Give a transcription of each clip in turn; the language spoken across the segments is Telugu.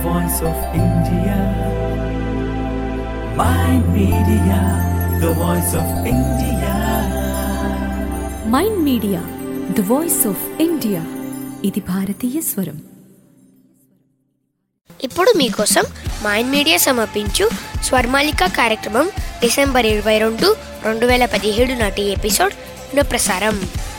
voice of India. Mind Media, the voice of India. Mind Media the voice of India ఇది భారతీయ స్వరం ఇప్పుడు మీకోసం మైండ్ మీడియా సమర్పించు స్వర్మాలిక కార్యక్రమం డిసెంబర్ ఇరవై రెండు రెండు వేల పదిహేడు నాటి ఎపిసోడ్ పునఃప్రసారం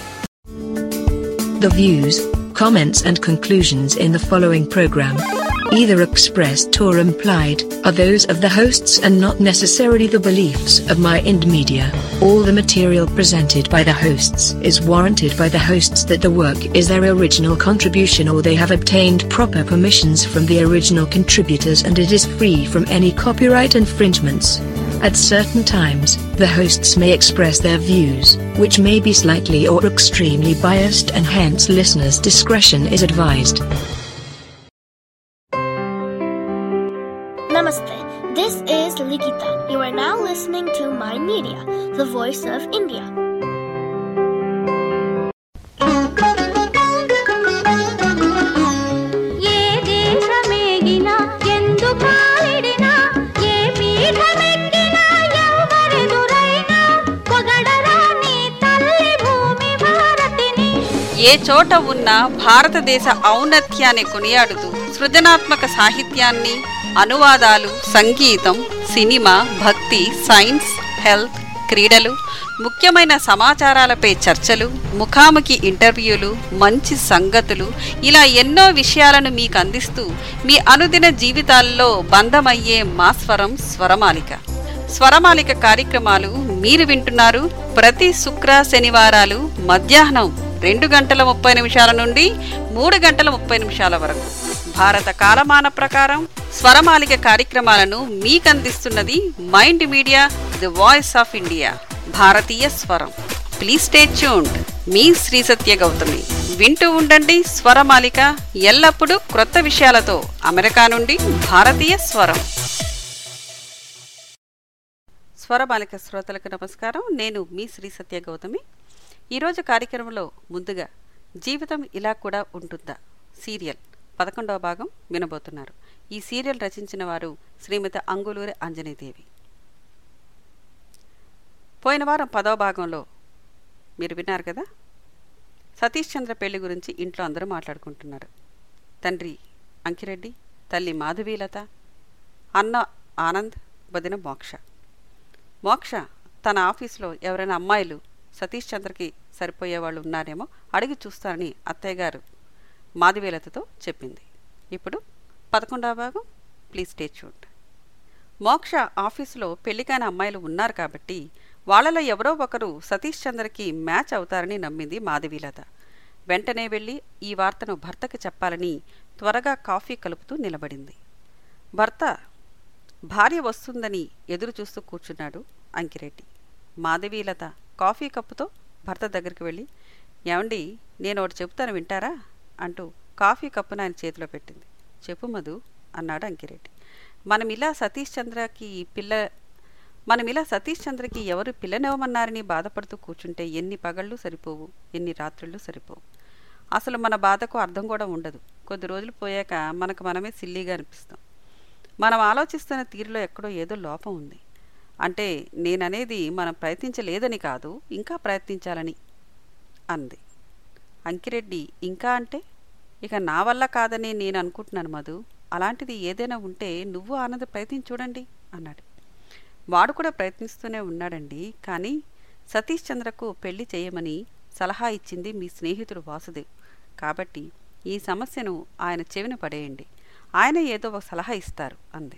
The views, comments, and conclusions in the following program, either expressed or implied, are those of the hosts and not necessarily the beliefs of My Ind Media. All the material presented by the hosts is warranted by the hosts that the work is their original contribution or they have obtained proper permissions from the original contributors and it is free from any copyright infringements. At certain times, the hosts may express their views, which may be slightly or extremely biased, and hence listeners' discretion is advised. Namaste. This is Likita. You are now listening to My Media, the voice of India. ఏ దేశమేగినా ఎందు కాలిడినా ఏ పీఠమెక్కినా ఎవరెదురైనా పొగడరా నీ తల్లి భూమి భారతిని ఏ చోట ఉన్న భారతదేశ ఔన్నత్యాన్ని కొనియాడుతూ సృజనాత్మక సాహిత్యాన్ని అనువాదాలు సంగీతం సినిమా భక్తి సైన్స్ హెల్త్ క్రీడలు ముఖ్యమైన సమాచారాలపై చర్చలు ముఖాముఖి ఇంటర్వ్యూలు మంచి సంగతులు ఇలా ఎన్నో విషయాలను మీకు అందిస్తూ మీ అనుదిన జీవితాల్లో బంధమయ్యే మా స్వరం స్వరమాలిక స్వరమాలిక కార్యక్రమాలు మీరు వింటున్నారు ప్రతి శుక్ర శనివారాలు మధ్యాహ్నం రెండు గంటల ముప్పై నిమిషాల నుండి మూడు గంటల ముప్పై నిమిషాల వరకు భారత కాలమాన ప్రకారం స్వరమాలిక కార్యక్రమాలను మీకు అందిస్తున్నది Mind Media the voice of India భారతీయ స్వరం ప్లీజ్ స్టే ట్యూన్డ్ మీ శ్రీ సత్య గౌతమి వింటూ ఉండండి స్వరమాలిక ఎల్లప్పుడూ క్రొత్త విషయాలతో అమెరికా నుండి భారతీయ స్వరం స్వరమాలిక శ్రోతలకు నమస్కారం నేను మీ శ్రీ సత్య గౌతమి ఈరోజు కార్యక్రమంలో ముందుగా జీవితం ఇలా కూడా ఉంటుందా సీరియల్ పదకొండవ భాగం వినబోతున్నారు ఈ సీరియల్ రచించిన వారు శ్రీమతి అంగులూరి అంజనీదేవి పోయిన వారం పదవ భాగంలో మీరు విన్నారు కదా సతీష్ చంద్ర పెళ్లి గురించి ఇంట్లో అందరూ మాట్లాడుకుంటున్నారు తండ్రి అంకిరెడ్డి తల్లి మాధవీలత అన్న ఆనంద్ వదిన మోక్ష మోక్ష తన ఆఫీస్లో ఎవరైనా అమ్మాయిలు సతీష్ చంద్రకి సరిపోయే వాళ్ళు ఉన్నారేమో అడిగి చూస్తానని అత్తయ్య గారు మాధవీలతతో చెప్పింది ఇప్పుడు పదకొండవ భాగం ప్లీజ్ స్టే చూడ్ మోక్ష ఆఫీసులో పెళ్లికాని అమ్మాయిలు ఉన్నారు కాబట్టి వాళ్ళలో ఎవరో ఒకరు సతీష్ చంద్రకి మ్యాచ్ అవుతారని నమ్మింది మాధవీలత వెంటనే వెళ్ళి ఈ వార్తను భర్తకి చెప్పాలని త్వరగా కాఫీ కలుపుతూ నిలబడింది భర్త భార్య వస్తుందని ఎదురు చూస్తూ కూర్చున్నాడు అంకిరెడ్డి మాధవీలత కాఫీ కప్పుతో భర్త దగ్గరికి వెళ్ళి ఏమండి నేను ఒకటి చెబుతాను వింటారా అంటూ కాఫీ కప్పును ఆయన చేతిలో పెట్టింది చెప్పు మధు అన్నాడు అంకిరెడ్డి మనం ఇలా సతీష్ చంద్రకి పిల్ల మనం ఇలా సతీష్ చంద్రకి ఎవరు పిల్లనివ్వమన్నారని బాధపడుతూ కూర్చుంటే ఎన్ని పగళ్ళు సరిపోవు ఎన్ని రాత్రుళ్ళు సరిపోవు అసలు మన బాధకు అర్థం కూడా ఉండదు కొద్ది రోజులు పోయాక మనకు మనమే సిల్లీగా అనిపిస్తాం మనం ఆలోచిస్తున్న తీరులో ఎక్కడో ఏదో లోపం ఉంది అంటే నేననేది మనం ప్రయత్నించలేదని కాదు ఇంకా ప్రయత్నించాలని అంది అంకిరెడ్డి ఇంకా అంటే ఇక నా వల్ల కాదని నేను అనుకుంటున్నాను మధు అలాంటిది ఏదైనా ఉంటే నువ్వు ఆనంద ప్రయత్నించి చూడండి అన్నాడు వాడు కూడా ప్రయత్నిస్తూనే ఉన్నాడండి కానీ సతీష్ చంద్రకు పెళ్లి చేయమని సలహా ఇచ్చింది మీ స్నేహితుడు వాసుదేవ్ కాబట్టి ఈ సమస్యను ఆయన చెవిన పడేయండి ఆయన ఏదో ఒక సలహా ఇస్తారు అంది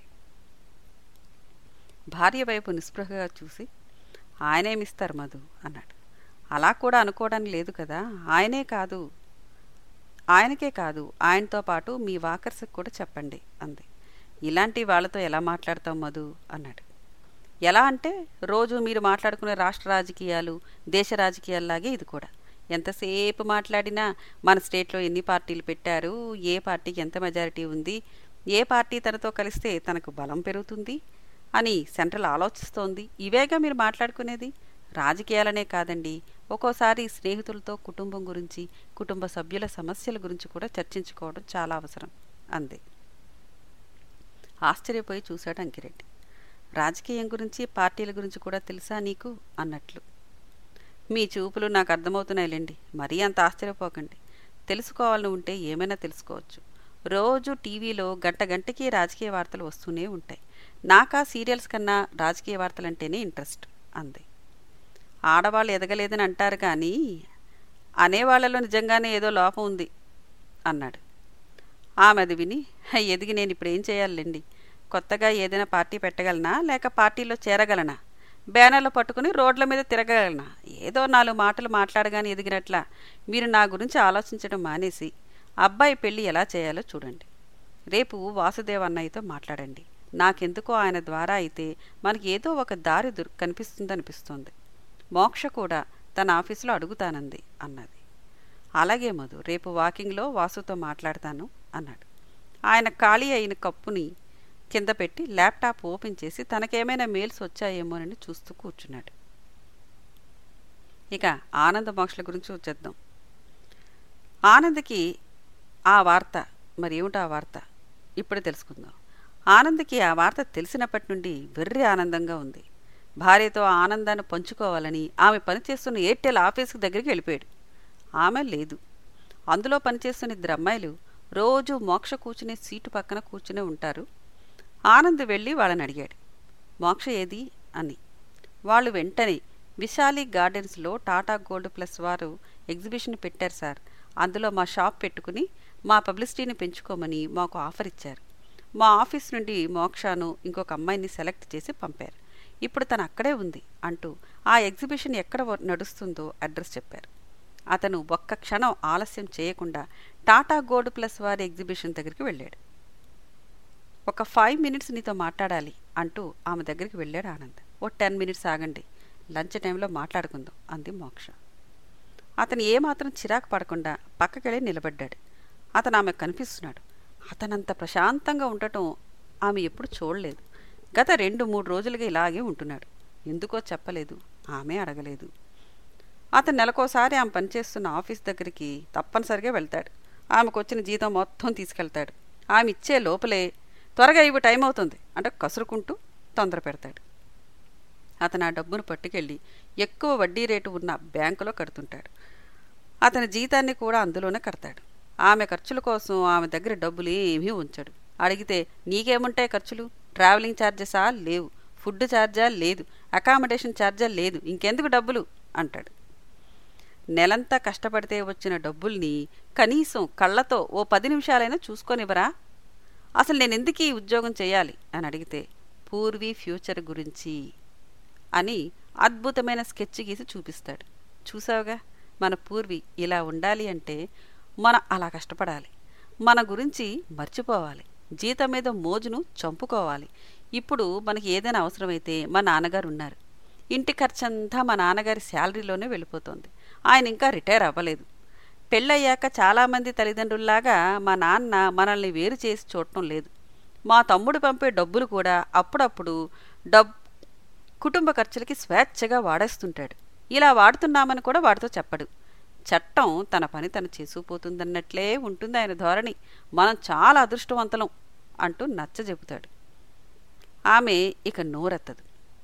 భార్య వైపు నిస్పృహగా చూసి ఆయనేమిస్తారు మధు అన్నాడు అలా కూడా అనుకోవడానికి లేదు కదా ఆయనే కాదు ఆయనకే కాదు ఆయనతో పాటు మీ వాకర్స్కి కూడా చెప్పండి అంది ఇలాంటి వాళ్ళతో ఎలా మాట్లాడతాం మధు అన్నాడు ఎలా అంటే రోజు మీరు మాట్లాడుకునే రాష్ట్ర రాజకీయాలు దేశ రాజకీయాల్లాగే ఇది కూడా ఎంతసేపు మాట్లాడినా మన స్టేట్లో ఎన్ని పార్టీలు పెట్టారు ఏ పార్టీకి ఎంత మెజారిటీ ఉంది ఏ పార్టీ తనతో కలిస్తే తనకు బలం పెరుగుతుంది అని సెంట్రల్ ఆలోచిస్తోంది ఇవేగా మీరు మాట్లాడుకునేది రాజకీయాలనే కాదండి ఒక్కోసారి స్నేహితులతో కుటుంబం గురించి కుటుంబ సభ్యుల సమస్యల గురించి కూడా చర్చించుకోవడం చాలా అవసరం అంది ఆశ్చర్యపోయి చూశాడు అంకిరెడ్డి రాజకీయం గురించి పార్టీల గురించి కూడా తెలుసా నీకు అన్నట్లు మీ చూపులు నాకు అర్థమవుతున్నాయిలేండి మరీ అంత ఆశ్చర్యపోకండి తెలుసుకోవాలని ఉంటే ఏమైనా తెలుసుకోవచ్చు రోజు టీవీలో గంట గంటకి రాజకీయ వార్తలు వస్తూనే ఉంటాయి నాకా సీరియల్స్ కన్నా రాజకీయ వార్తలంటేనే ఇంట్రెస్ట్ అంది ఆడవాళ్ళు ఎదగలేదని అంటారు కానీ అనేవాళ్లలో నిజంగానే ఏదో లోపం ఉంది అన్నాడు ఆమె అది విని "హై, ఎదిగి నేను ఇప్పుడు ఏం చేయాలండి కొత్తగా ఏదైనా పార్టీ పెట్టగలనా లేక పార్టీలో చేరగలనా బ్యానర్లు పట్టుకుని రోడ్ల మీద తిరగగలనా ఏదో నాలుగు మాటలు మాట్లాడగానే ఎదిగినట్లా మీరు నా గురించి ఆలోచించడం మానేసి అబ్బాయి పెళ్లి ఎలా చేయాలో చూడండి రేపు వాసుదేవ్ అన్నయ్యతో మాట్లాడండి నాకెందుకో ఆయన ద్వారా అయితే మనకి ఏదో ఒక దారి దొరి కనిపిస్తుందనిపిస్తోంది మోక్ష కూడా తన ఆఫీసులో అడుగుతానంది అన్నది అలాగే మధు రేపు వాకింగ్లో వాసుతో మాట్లాడతాను అన్నాడు ఆయన ఖాళీ అయిన కప్పుని కింద పెట్టి ల్యాప్టాప్ ఓపెన్ చేసి తనకేమైనా మెయిల్స్ వచ్చాయేమోనని చూస్తూ కూర్చున్నాడు ఇక ఆనంద మోక్షల గురించి వచ్చేద్దాం ఆనంద్కి ఆ వార్త మరి ఏమిటో ఆ వార్త ఇప్పుడు తెలుసుకుందాం ఆనంద్కి ఆ వార్త తెలిసినప్పటి నుండి వెర్రి ఆనందంగా ఉంది భార్యతో ఆ ఆనందాన్ని పంచుకోవాలని ఆమె పనిచేస్తున్న ఎయిర్టెల్ ఆఫీస్కి దగ్గరికి వెళ్ళిపోయాడు ఆమె లేదు అందులో పనిచేస్తున్న ఇద్దరు అమ్మాయిలు రోజు మోక్ష కూర్చునే సీటు పక్కన కూర్చునే ఉంటారు ఆనంద్ వెళ్ళి వాళ్ళని అడిగాడు మోక్ష ఏది అని వాళ్ళు వెంటనే విశాలి గార్డెన్స్లో టాటా గోల్డ్ ప్లస్ వారు ఎగ్జిబిషన్ పెట్టారు సార్ అందులో మా షాప్ పెట్టుకుని మా పబ్లిసిటీని పెంచుకోమని మాకు ఆఫర్ ఇచ్చారు మా ఆఫీస్ నుండి మోక్షను ఇంకొక అమ్మాయిని సెలెక్ట్ చేసి పంపారు ఇప్పుడు తను అక్కడే ఉంది అంటూ ఆ ఎగ్జిబిషన్ ఎక్కడ వ- నడుస్తుందో అడ్రస్ చెప్పారు అతను ఒక్క క్షణం ఆలస్యం చేయకుండా టాటా గోల్డ్ ప్లస్ వారి ఎగ్జిబిషన్ దగ్గరికి వెళ్ళాడు ఒక ఫైవ్ మినిట్స్ నీతో మాట్లాడాలి అంటూ ఆమె దగ్గరికి వెళ్ళాడు ఆనంద్ ఓ టెన్ మినిట్స్ ఆగండి లంచ్ టైంలో మాట్లాడుకుందాం అంది మోక్ష అతను ఏమాత్రం చిరాకు పడకుండా పక్కకెళ్ళి నిలబడ్డాడు అతను ఆమె కనిపిస్తున్నాడు అతనంత ప్రశాంతంగా ఉండటం ఆమె ఎప్పుడు చూడలేదు గత రెండు మూడు రోజులుగా ఇలాగే ఉంటున్నాడు ఎందుకో చెప్పలేదు ఆమె అడగలేదు అతను నెలకోసారి ఆమె పనిచేస్తున్న ఆఫీస్ దగ్గరికి తప్పనిసరిగా వెళ్తాడు ఆమెకు వచ్చిన జీతం మొత్తం తీసుకెళ్తాడు ఆమె ఇచ్చే లోపలే త్వరగా ఇవి టైం అవుతుంది అంటే కసురుకుంటూ తొందర పెడతాడు అతను ఆ డబ్బును పట్టుకెళ్ళి ఎక్కువ వడ్డీ రేటు ఉన్న బ్యాంకులో కడుతుంటాడు అతని జీతాన్ని కూడా అందులోనే కడతాడు ఆమె ఖర్చుల కోసం ఆమె దగ్గర డబ్బులు ఏమీ ఉంచడు అడిగితే నీకేముంటాయి ఖర్చులు ట్రావెలింగ్ ఛార్జెసా లేవు ఫుడ్ ఛార్జా లేదు అకామిడేషన్ ఛార్జా లేదు ఇంకెందుకు డబ్బులు అంటాడు నెలంతా కష్టపడితే వచ్చిన డబ్బుల్ని కనీసం కళ్ళతో ఓ పది నిమిషాలైనా చూసుకోనివ్వరా అసలు నేను ఎందుకు ఈ ఉద్యోగం చేయాలి అని అడిగితే పూర్వీ ఫ్యూచర్ గురించి అని అద్భుతమైన స్కెచ్ గీసి చూపిస్తాడు చూసావుగా మన పూర్వి ఇలా ఉండాలి అంటే మనం అలా కష్టపడాలి మన గురించి మర్చిపోవాలి జీతం మీద మోజును చంపుకోవాలి ఇప్పుడు మనకి ఏదైనా అవసరమైతే మా నాన్నగారు ఉన్నారు ఇంటి ఖర్చంతా మా నాన్నగారి శాలరీలోనే వెళ్ళిపోతుంది ఆయన ఇంకా రిటైర్ అవ్వలేదు పెళ్ళయ్యాక చాలామంది తల్లిదండ్రుల్లాగా మా నాన్న మనల్ని వేరు చేసి చూడటం లేదు మా తమ్ముడు పంపే డబ్బులు కూడా అప్పుడప్పుడు డబ్ కుటుంబ ఖర్చులకి స్వేచ్ఛగా వాడేస్తుంటాడు ఇలా వాడుతున్నామని కూడా వాడితో చెప్పడు చట్టం తన పని తను చేసుకుపోతుందన్నట్లే ఉంటుంది ఆయన ధోరణి మనం చాలా అదృష్టవంతులం అంటూ నచ్చ చెబుతాడు ఆమె ఇక నోరెత్తదు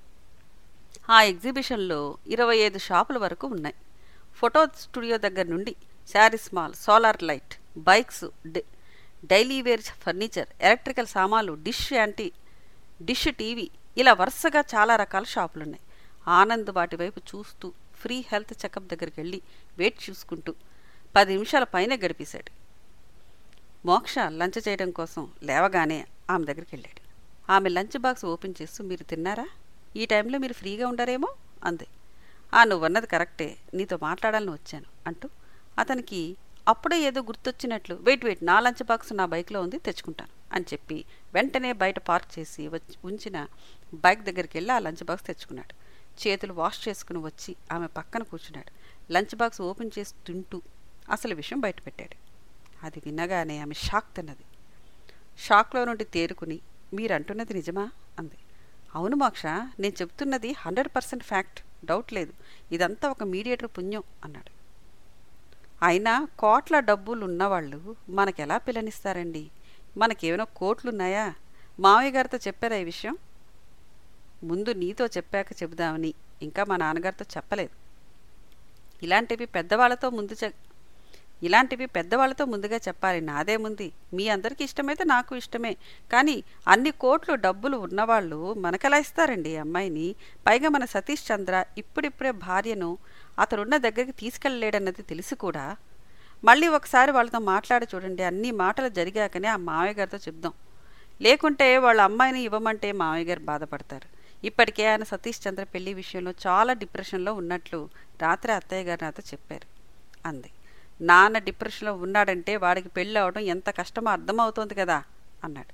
ఆ ఎగ్జిబిషన్లో ఇరవై ఐదు షాపుల వరకు ఉన్నాయి ఫోటో స్టూడియో దగ్గర నుండి saris mall solar light bikes డి- డైలీ వేర్ ఫర్నిచర్ ఎలక్ట్రికల్ సామాన్లు డిష్ యాంటీ డిష్ టీవీ ఇలా వరుసగా చాలా రకాల షాపులున్నాయి ఆనంద్ వాటి వైపు చూస్తూ ఫ్రీ హెల్త్ చెకప్ దగ్గరికి వెళ్ళి వెయిట్ చూసుకుంటూ పది నిమిషాల పైనే గడిపేశాడు మోక్ష లంచ్ చేయడం కోసం లేవగానే ఆమె దగ్గరికి వెళ్ళాడు ఆమె లంచ్ బాక్స్ ఓపెన్ చేస్తూ మీరు తిన్నారా ఈ టైంలో మీరు ఫ్రీగా ఉండారేమో అంది ఆ నువ్వన్నది కరెక్టే నీతో మాట్లాడాలని వచ్చాను అంటూ అతనికి అప్పుడే ఏదో గుర్తొచ్చినట్లు వెయిట్ వెయిట్ నా లంచ్ బాక్స్ నా బైక్లో ఉంది తెచ్చుకుంటాను అని చెప్పి వెంటనే బయట పార్క్ చేసి వచ్చి ఉంచిన బైక్ దగ్గరికి వెళ్ళి ఆ లంచ్ బాక్స్ తెచ్చుకున్నాడు చేతులు వాష్ చేసుకుని వచ్చి ఆమె పక్కన కూర్చున్నాడు లంచ్ బాక్స్ ఓపెన్ చేసి తింటూ అసలు విషయం బయటపెట్టాడు అది వినగానే ఆమె షాక్ తిన్నది షాక్లో నుండి తేరుకుని మీరు అంటున్నది నిజమా అంది అవును మోక్ష నేను చెప్తున్నది హండ్రెడ్ పర్సెంట్ ఫ్యాక్ట్ డౌట్ లేదు ఇదంతా ఒక మీడియేటర్ పుణ్యం అన్నాడు అయినా కోట్ల డబ్బులు ఉన్నవాళ్ళు మనకెలా పిల్లనిస్తారండి మనకేమైనా కోట్లున్నాయా మావయ్య గారితో చెప్పారా ఈ విషయం ముందు నీతో చెప్పాక చెబుదామని ఇంకా మా నాన్నగారితో చెప్పలేదు ఇలాంటివి పెద్దవాళ్ళతో ముందు చె ఇలాంటివి పెద్దవాళ్ళతో ముందుగా చెప్పాలి నాదేముంది మీ అందరికీ ఇష్టమైతే నాకు ఇష్టమే కానీ అన్ని కోట్లు డబ్బులు ఉన్నవాళ్ళు మనకెలా ఇస్తారండి ఈ అమ్మాయిని పైగా మన సతీష్ చంద్ర ఇప్పుడిప్పుడే భార్యను అతనున్న దగ్గరికి తీసుకెళ్ళలేడన్నది తెలిసి కూడా మళ్ళీ ఒకసారి వాళ్ళతో మాట్లాడి చూడండి అన్ని మాటలు జరిగాకనే ఆ మావయ్య గారితో చెప్దాం లేకుంటే వాళ్ళ అమ్మాయిని ఇవ్వమంటే మావయ్య గారు బాధపడతారు ఇప్పటికే ఆయన సతీష్ చంద్ర పెళ్లి విషయంలో చాలా డిప్రెషన్లో ఉన్నట్లు రాత్రి అత్తయ్య గారు నాతో చెప్పారు అంది నాన్న డిప్రెషన్లో ఉన్నాడంటే వాడికి పెళ్ళి అవడం ఎంత కష్టమో అర్థమవుతోంది కదా అన్నాడు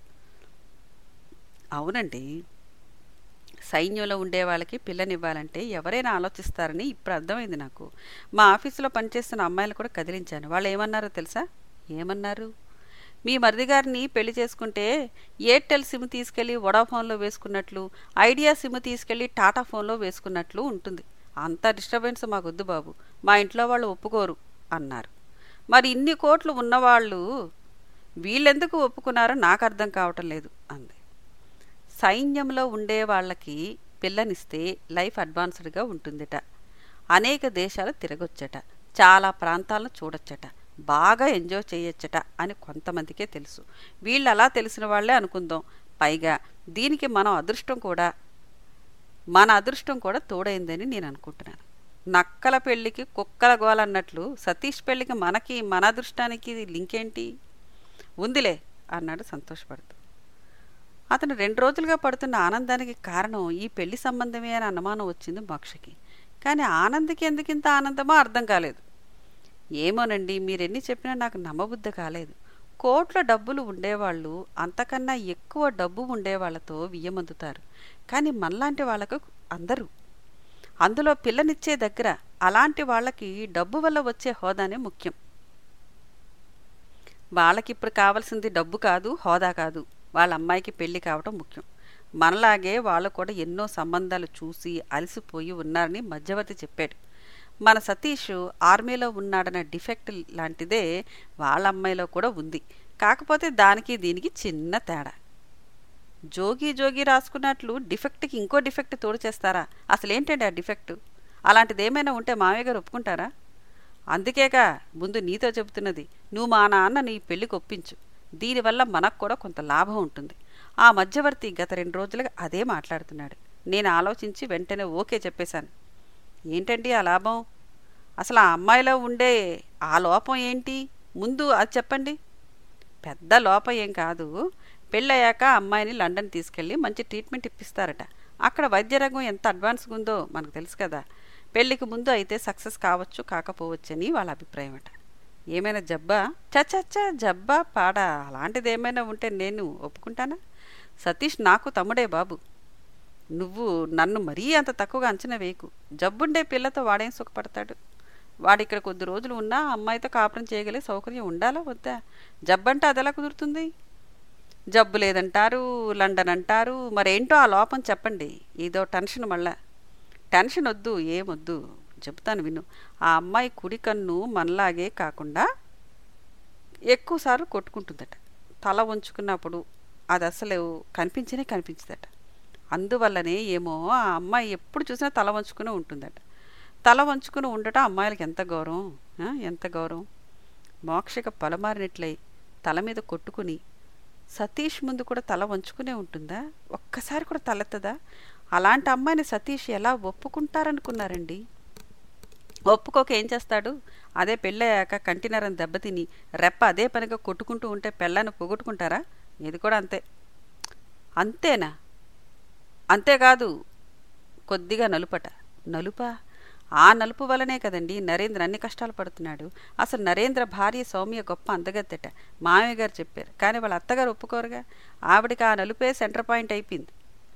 అవునండి సైన్యంలో ఉండే వాళ్ళకి పిల్లనివ్వాలంటే ఎవరైనా ఆలోచిస్తారని ఇప్పుడు అర్థమైంది నాకు మా ఆఫీసులో పనిచేస్తున్న అమ్మాయిలు కూడా కదిలించాను వాళ్ళు ఏమన్నారో తెలుసా ఏమన్నారు మీ మరిది గారిని పెళ్లి చేసుకుంటే ఎయిర్టెల్ సిమ్ తీసుకెళ్లి వడాఫోన్లో వేసుకున్నట్లు ఐడియా సిమ్ తీసుకెళ్లి టాటా ఫోన్లో వేసుకున్నట్లు ఉంటుంది అంత డిస్టర్బెన్స్ మాకొద్దు బాబు మా ఇంట్లో వాళ్ళు ఒప్పుకోరు అన్నారు మరి ఇన్ని కోట్లు ఉన్నవాళ్ళు వీళ్ళెందుకు ఒప్పుకున్నారో నాకు అర్థం కావటం లేదు అంది సైన్యంలో ఉండే వాళ్ళకి పిల్లనిస్తే లైఫ్ అడ్వాన్స్డ్గా ఉంటుందిట అనేక దేశాలు తిరగొచ్చట చాలా ప్రాంతాలను చూడొచ్చట బాగా ఎంజాయ్ చేయొచ్చట అని కొంతమందికే తెలుసు వీళ్ళు అలా తెలిసిన వాళ్ళే అనుకుందాం పైగా దీనికి మనం అదృష్టం కూడా మన అదృష్టం కూడా తోడైందని నేను అనుకుంటున్నాను నక్కల పెళ్ళికి కుక్కల గోల అన్నట్లు సతీష్ పెళ్ళికి మనకి మన అదృష్టానికి లింక్ ఏంటి ఉందిలే అన్నాడు సంతోషపడుతూ అతను రెండు రోజులుగా పడుతున్న ఆనందానికి కారణం ఈ పెళ్లి సంబంధమే అని అనుమానం వచ్చింది మోక్షకి కానీ ఆనంద్కి ఎందుకింత ఆనందమో అర్థం కాలేదు ఏమోనండి మీరెన్ని చెప్పినా నాకు నమ్మబుద్ధి కాలేదు కోట్ల డబ్బులు ఉండేవాళ్ళు అంతకన్నా ఎక్కువ డబ్బు ఉండేవాళ్లతో వియ్యమందుతారు కానీ మనలాంటి వాళ్ళకు అందరూ అందులో పిల్లనిచ్చే దగ్గర అలాంటి వాళ్ళకి డబ్బు వల్ల వచ్చే హోదానే ముఖ్యం వాళ్ళకిప్పుడు కావాల్సింది డబ్బు కాదు హోదా కాదు వాళ్ళ అమ్మాయికి పెళ్లి కావటం ముఖ్యం మనలాగే వాళ్ళు కూడా ఎన్నో సంబంధాలు చూసి అలసిపోయి ఉన్నారని మధ్యవర్తి చెప్పాడు మన సతీష్ ఆర్మీలో ఉన్నాడన్న డిఫెక్ట్ లాంటిదే వాళ్ళ అమ్మాయిలో కూడా ఉంది కాకపోతే దానికి దీనికి చిన్న తేడా జోగి జోగి రాసుకున్నట్లు డిఫెక్ట్కి ఇంకో డిఫెక్ట్ తోడు చేస్తారా అసలేంటండి ఆ డిఫెక్ట్ అలాంటిది ఏమైనా ఉంటే మామయ్య గారు ఒప్పుకుంటారా అందుకేగా ముందు నీతో చెబుతున్నది నువ్వు మా నాన్న నీ పెళ్లికి ఒప్పించు దీనివల్ల మనకు కూడా కొంత లాభం ఉంటుంది ఆ మధ్యవర్తి గత రెండు రోజులుగా అదే మాట్లాడుతున్నాడు నేను ఆలోచించి వెంటనే ఓకే చెప్పేశాను ఏంటండి ఆ లాభం అసలు ఆ అమ్మాయిలో ఉండే ఆ లోపం ఏంటి ముందు అది చెప్పండి పెద్ద లోపం ఏం కాదు పెళ్ళయ్యాక అమ్మాయిని లండన్ తీసుకెళ్ళి మంచి ట్రీట్మెంట్ ఇప్పిస్తారట అక్కడ వైద్య రంగం ఎంత అడ్వాన్స్గా ఉందో మనకు తెలుసు కదా పెళ్లికి ముందు అయితే సక్సెస్ కావచ్చు కాకపోవచ్చు అని వాళ్ళ అభిప్రాయం అట ఏమైనా జబ్బా చచ్చచ్చా జబ్బా పాడా అలాంటిది ఏమైనా ఉంటే నేను ఒప్పుకుంటానా సతీష్ నాకు తమ్ముడే బాబు నువ్వు నన్ను మరీ అంత తక్కువగా అంచనా వేయకు జబ్బుండే పిల్లతో వాడేం సుఖపడతాడు వాడు ఇక్కడ కొద్ది రోజులు ఉన్నా అమ్మాయితో కాపురం చేయగలిగే సౌకర్యం ఉండాలా వద్దా జబ్బంటే అదెలా కుదురుతుంది జబ్బు లేదంటారు లండన్ అంటారు మరేంటో ఆ లోపం చెప్పండి ఇదో టెన్షన్ మళ్ళా టెన్షన్ వద్దు ఏమొద్దు చెప్తాను విను ఆ అమ్మాయి కుడి కన్ను మనలాగే కాకుండా ఎక్కువసార్లు కొట్టుకుంటుందట తల ఉంచుకున్నప్పుడు అది అసలు కనిపించనే కనిపించదట అందువల్లనే ఏమో ఆ అమ్మాయి ఎప్పుడు చూసినా తల వంచుకుని ఉంటుందట తల వంచుకుని ఉండటం అమ్మాయిలకి ఎంత గౌరవం ఆ? ఎంత గౌరవం మోక్షక పొలమారినట్లయి తల మీద కొట్టుకుని సతీష్ ముందు కూడా తల వంచుకునే ఉంటుందా ఒక్కసారి కూడా తలెత్తదా అలాంటి అమ్మాయిని సతీష్ ఎలా ఒప్పుకుంటారనుకున్నారండి ఒప్పుకోక ఏం చేస్తాడు అదే పెళ్ళయ్యాక కంటినరం దెబ్బతిని రెప్ప అదే పనిగా కొట్టుకుంటూ ఉంటే పెళ్ళాన్ని పొగొట్టుకుంటారా ఇది కూడా అంతే అంతేనా అంతేకాదు కొద్దిగా నలుపట నలుపా ఆ నలుపు వల్లనే కదండి నరేంద్ర అన్ని కష్టాలు పడుతున్నాడు అసలు నరేంద్ర భార్య సౌమ్య గొప్ప అందగత్తెట మామయ్య గారు చెప్పారు కానీ వాళ్ళ అత్తగారు ఒప్పుకోరుగా ఆవిడికి ఆ నలుపే సెంటర్ పాయింట్ అయిపోయింది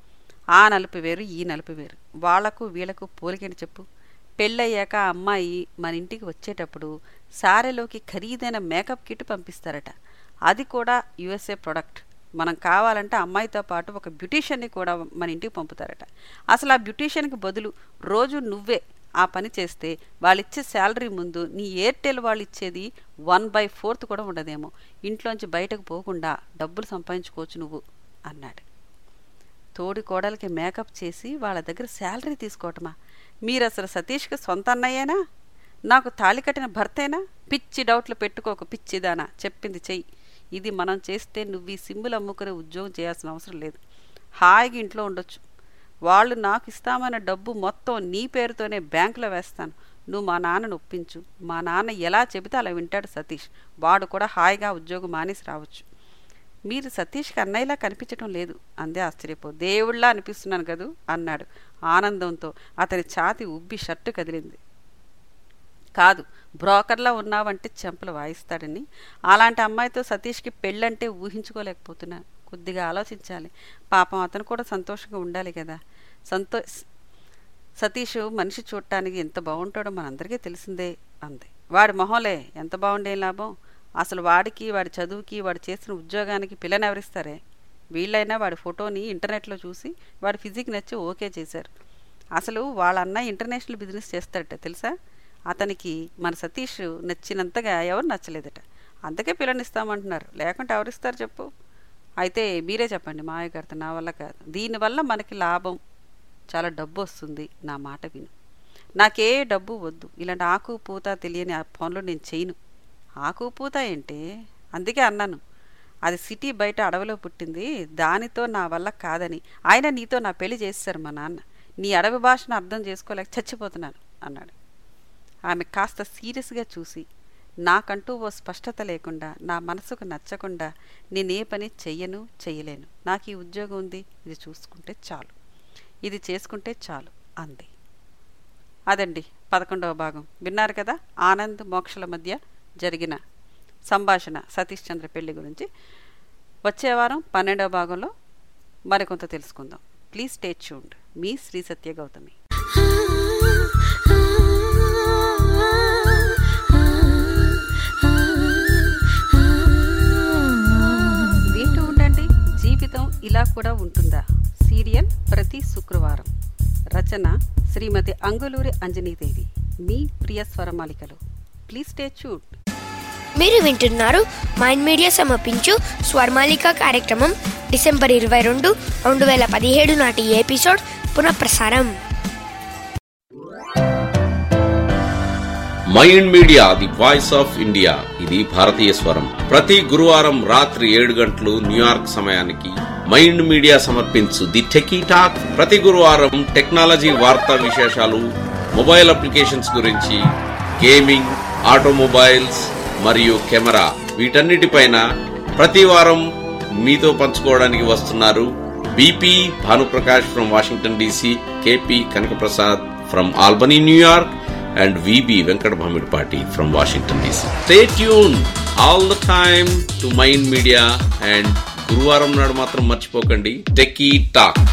ఆ నలుపు వేరు ఈ నలుపు వేరు వాళ్లకు వీళ్లకు పోలికని చెప్పు పెళ్ళయ్యాక ఆ అమ్మాయి మన ఇంటికి వచ్చేటప్పుడు సారెలోకి ఖరీదైన మేకప్ కిట్ పంపిస్తారట అది కూడా యుఎస్ఏ ప్రొడక్ట్ మనం కావాలంటే అమ్మాయితో పాటు ఒక బ్యూటీషియన్ని కూడా మన ఇంటికి పంపుతారట అసలు ఆ బ్యూటీషియన్కి బదులు రోజు నువ్వే ఆ పని చేస్తే వాళ్ళిచ్చే శాలరీ ముందు నీ ఎయిర్టెల్ వాళ్ళు ఇచ్చేది వన్ బై ఫోర్త్ కూడా ఉండదేమో ఇంట్లోంచి బయటకు పోకుండా డబ్బులు సంపాదించుకోవచ్చు నువ్వు అన్నాడు తోడి కోడలికి మేకప్ చేసి వాళ్ళ దగ్గర శాలరీ తీసుకోవటమా మీరు అసలు సతీష్కి సొంత అన్నయ్యేనా నాకు తాళి కట్టిన భర్తేనా పిచ్చి డౌట్లు పెట్టుకోకు పిచ్చిదానా చెప్పింది చెయ్యి ఇది మనం చేస్తే నువ్వు ఈ సిమ్ములు అమ్ముకునే ఉద్యోగం చేయాల్సిన అవసరం లేదు హాయిగా ఇంట్లో ఉండొచ్చు వాళ్ళు నాకు ఇస్తామన్న డబ్బు మొత్తం నీ పేరుతోనే బ్యాంకులో వేస్తాను నువ్వు మా నాన్నను ఒప్పించు మా నాన్న ఎలా చెబితే అలా వింటాడు సతీష్ వాడు కూడా హాయిగా ఉద్యోగం మానేసి రావచ్చు మీరు సతీష్కి అన్నయ్యలా కనిపించటం లేదు అందే ఆశ్చర్యపో దేవుళ్ళా అనిపిస్తున్నాను కదూ అన్నాడు ఆనందంతో అతని ఛాతి ఉబ్బి షర్టు కదిలింది కాదు బ్రోకర్లా ఉన్నావంటే చెంపలు వాయిస్తాడని అలాంటి అమ్మాయితో సతీష్కి పెళ్ళంటే ఊహించుకోలేకపోతున్నాను కొద్దిగా ఆలోచించాలి పాపం అతను కూడా సంతోషంగా ఉండాలి కదా సంతో సతీష్ మనిషి చూడటానికి ఎంత బాగుంటాడో మనందరికీ తెలిసిందే అంది వాడి మొహంలే ఎంత బాగుండే లాభం అసలు వాడికి వాడి చదువుకి వాడు చేసిన ఉద్యోగానికి పిల్లని ఎవరిస్తారే వీళ్ళైనా వాడి ఫోటోని ఇంటర్నెట్లో చూసి వాడి ఫిజిక్ నచ్చి ఓకే చేశారు అసలు వాళ్ళ అన్నయ్య ఇంటర్నేషనల్ బిజినెస్ చేస్తాడట తెలుసా అతనికి మన సతీష్ నచ్చినంతగా ఎవరు నచ్చలేదట అందుకే పిల్లనిస్తామంటున్నారు లేకుంటే ఎవరిస్తారు చెప్పు అయితే మీరే చెప్పండి మావయ్య గారితో నా వల్ల కాదు దీనివల్ల మనకి లాభం చాలా డబ్బు వస్తుంది నా మాట విను నాకే డబ్బు వద్దు ఇలాంటి ఆకు పూత తెలియని ఆ పనులు నేను చేయను ఆకు పూత ఏంటి అందుకే అన్నాను అది సిటీ బయట అడవిలో పుట్టింది దానితో నా వల్ల కాదని ఆయన నీతో నా పెళ్లి చేస్తారు మా నాన్న నీ అడవి భాషను అర్థం చేసుకోలేక చచ్చిపోతున్నాను అన్నాడు ఆమె కాస్త సీరియస్గా చూసి నాకంటూ ఓ స్పష్టత లేకుండా నా మనసుకు నచ్చకుండా నేనే పని చెయ్యను చెయ్యలేను నాకు ఈ ఉద్యోగం ఉంది ఇది చూసుకుంటే చాలు ఇది చేసుకుంటే చాలు అంది అదండి పదకొండవ భాగం విన్నారు కదా ఆనంద్ మోక్షల మధ్య జరిగిన సంభాషణ సతీష్ చంద్ర పెళ్లి గురించి వచ్చే వారం పన్నెండవ భాగంలో మరికొంత తెలుసుకుందాం ప్లీజ్ స్టే ట్యూన్డ్ మీ శ్రీ సత్య గౌతమి వింటూ ఉండండి జీవితం ఇలా కూడా ఉంటుందా సీరియల్ ప్రతి శుక్రవారం రచన శ్రీమతి అంగులూరి అంజనీదేవి మీ ప్రియ స్వరమాలికలు ప్లీజ్ స్టే ట్యూన్డ్ మీరు వింటున్నారు మైండ్ మీడియా సమర్పించు స్వర్మాలిక కార్యక్రమం డిసెంబర్ ఇరవై రెండు రెండు వేల పదిహేడు నాటి ఎపిసోడ్ పునఃప్రసారం Mind Media the voice of India ఇది భారతీయ స్వరం ప్రతి గురువారం రాత్రి ఏడు గంటలు న్యూయార్క్ సమయానికి మైండ్ మీడియా సమర్పించు ది టెకీ టాక్ ప్రతి గురువారం టెక్నాలజీ వార్తా విశేషాలు మొబైల్ అప్లికేషన్స్ గురించి గేమింగ్ ఆటోమొబైల్స్ మరియు కెమెరా వీటన్నిటిపైన ప్రతి వారం మీతో పంచుకోవడానికి వస్తున్నారు BP Bhanuprakash from Washington DC KP Kanakaprasad from Albany New York and VB Venkat Bhamidpati from Washington DC. Stay tuned all the time to Mind Media and గురువారం నాడు మాత్రం మర్చిపోకండి టెకీ టాక్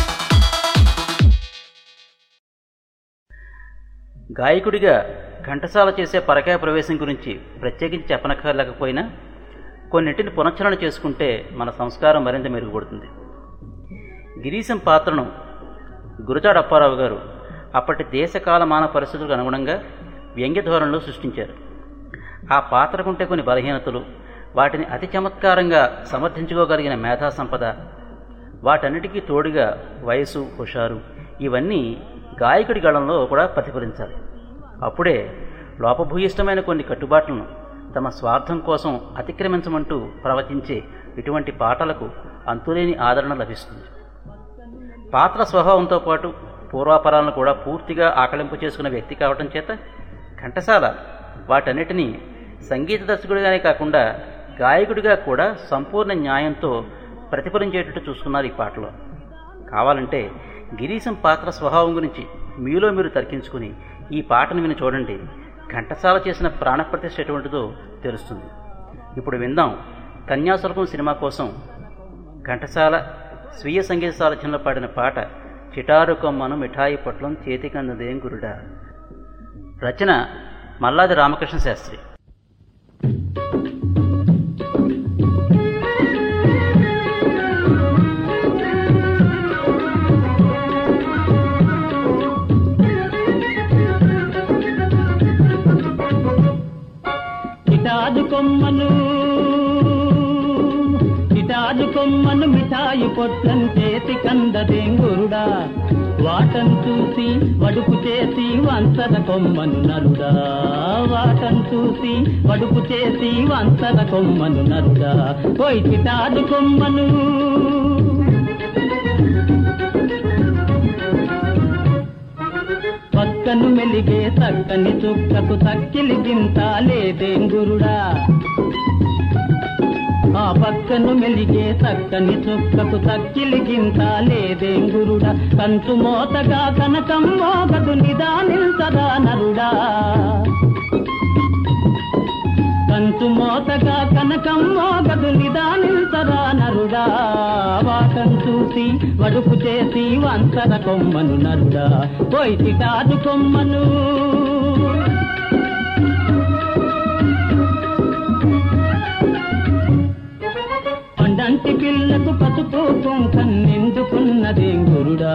గాయకుడిగా ఘంటసాల చేసే పరకాయ ప్రవేశం గురించి ప్రత్యేకించి చెప్పనక్కర్లేకపోయినా కొన్నింటిని పునశ్చరణ చేసుకుంటే మన సంస్కారం మరింత మెరుగుపడుతుంది గిరీశం పాత్రను గురజాడ అప్పారావు గారు అప్పటి దేశకాలమాన పరిస్థితులకు అనుగుణంగా వ్యంగ్య ధోరణిలో సృష్టించారు ఆ పాత్రకుంటే కొన్ని బలహీనతలు వాటిని అతి చమత్కారంగా సమర్థించుకోగలిగిన మేధా సంపద వాటన్నిటికీ తోడుగా వయసు హుషారు ఇవన్నీ గాయకుడి గళంలో కూడా ప్రతిఫలించాలి అప్పుడే లోపభూయిష్టమైన కొన్ని కట్టుబాట్లను తమ స్వార్థం కోసం అతిక్రమించమంటూ ప్రవచించే ఇటువంటి పాటలకు అంతులేని ఆదరణ లభిస్తుంది పాత్ర స్వభావంతో పాటు పూర్వాపరాలను కూడా పూర్తిగా ఆకలింపు చేసుకున్న వ్యక్తి కావటం చేత ఘంటసాల వాటన్నిటినీ సంగీత దర్శకుడిగానే కాకుండా గాయకుడిగా కూడా సంపూర్ణ న్యాయంతో ప్రతిఫలించేటట్టు చూసుకున్నారు ఈ పాటలో కావాలంటే గిరీశం పాత్ర స్వభావం గురించి మీలో మీరు తర్కించుకుని ఈ పాటను విని చూడండి ఘంటసాల చేసిన ప్రాణప్రతిష్ఠ ఎటువంటిదో తెలుస్తుంది ఇప్పుడు విందాం కన్యాశుల్కం సినిమా కోసం ఘంటసాల స్వీయ సంగీత సారథ్యంలో పాడిన పాట చిటారు కొమ్మను మిఠాయి పొట్లం చేతికందుదేం గురుడా రచన మల్లాది రామకృష్ణ శాస్త్రి ఇటాదు కొమ్మను ఇటాదు కొమ్మను మిఠాయి పొట్లం చేతి కందదేం గురుడా వాటం చూసి వడుపు చేసి వంచన కొమ్మను నరుడా వాటం చూసి వడుపు చేసి వంచన కొమ్మను నరుడా పోయి చిటాదు కొమ్మను పక్కను మెలిగే చక్కని చుక్కకు తక్కిలి గింత లేదేం గురుడా ఆ పక్కను మెలిగే చక్కని చుక్కకు తక్కిలి గింత లేదేం గురుడా కంచు మోతగా కనకం మోగదు నిదానిల్సదా నరుడా కంచు మోతగా కనకం మోగదు నిదానిల్సదా నరుడా వాటం చూసి వడుపు చేసి వంచర కొమ్మను నరుడా పోయి చిటాదు కొమ్మను పండంటి పిల్లకు పసుపు కుంకం నిండుకున్నదేం గురుడా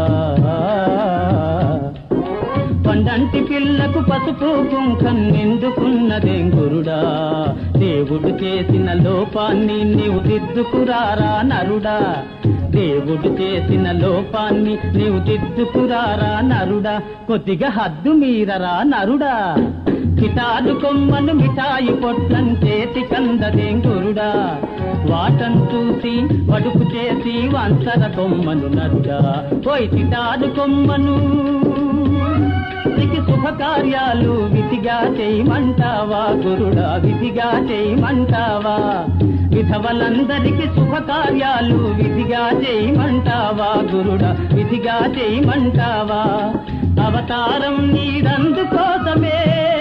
పండంటి పిల్లకు పసుపు కుంకం నిండుకున్నదేం గురుడా దేవుడు చేసిన లోపాన్ని నీవు దిద్దుకురారా నరుడా దేవుడు చేసిన లోపాన్ని నీవు దిద్దుకురారా నరుడా కొద్దిగా హద్దు మీరరా నరుడా కిటాలు కొమ్మను మిఠాయి పొట్లం చేతి కందదేం గురుడా వాటం చూసి వడుపు చేసి వంచర కొమ్మను నరుడా పోయి కిటాలు కొమ్మను నీకు శుభకార్యాలు విధిగా చేయమంటావా గురుడా విధిగా చేయమంటావా విధవలందరికి శుభకార్యాలు విధిగా చేయమంటావా గురుడా విధిగా చేయమంటావా అవతారం నీదందుకోసమే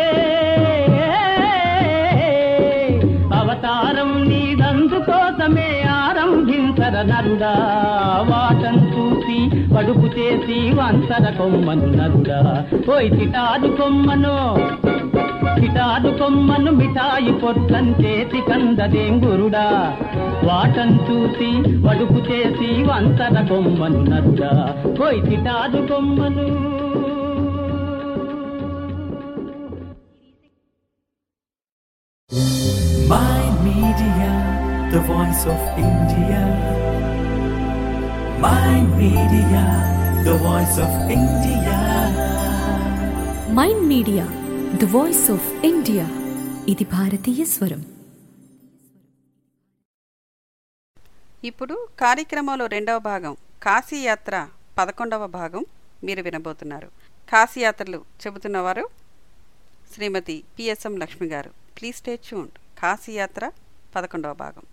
అవతారం నీదందుకోసమే ఆరంభించర నరుడా వాటం చూసి పడుపు చేసి వంచర కొమ్మను నరుడా పోయి చిటాదు కొమ్మను చిటాదు కొమ్మను మిఠాయి పొట్లం చేతి కందదేం గురుడా వాటం చూసి వడుపు చేసి వంచర కొమ్మను నరుడా పోయి చిటాదు కొమ్మను My Media, the voice of India. My Media, the voice of India. Mind Media the voice of India ఇది భారతీయ స్వరం ఇప్పుడు కార్యక్రమంలో రెండవ భాగం కాశీయాత్ర పదకొండవ భాగం మీరు వినబోతున్నారు కాశీయాత్రలు చెబుతున్నవారు శ్రీమతి పిఎస్ఎం లక్ష్మి గారు ప్లీజ్ స్టే ట్యూన్డ్ కాశీయాత్ర పదకొండవ భాగం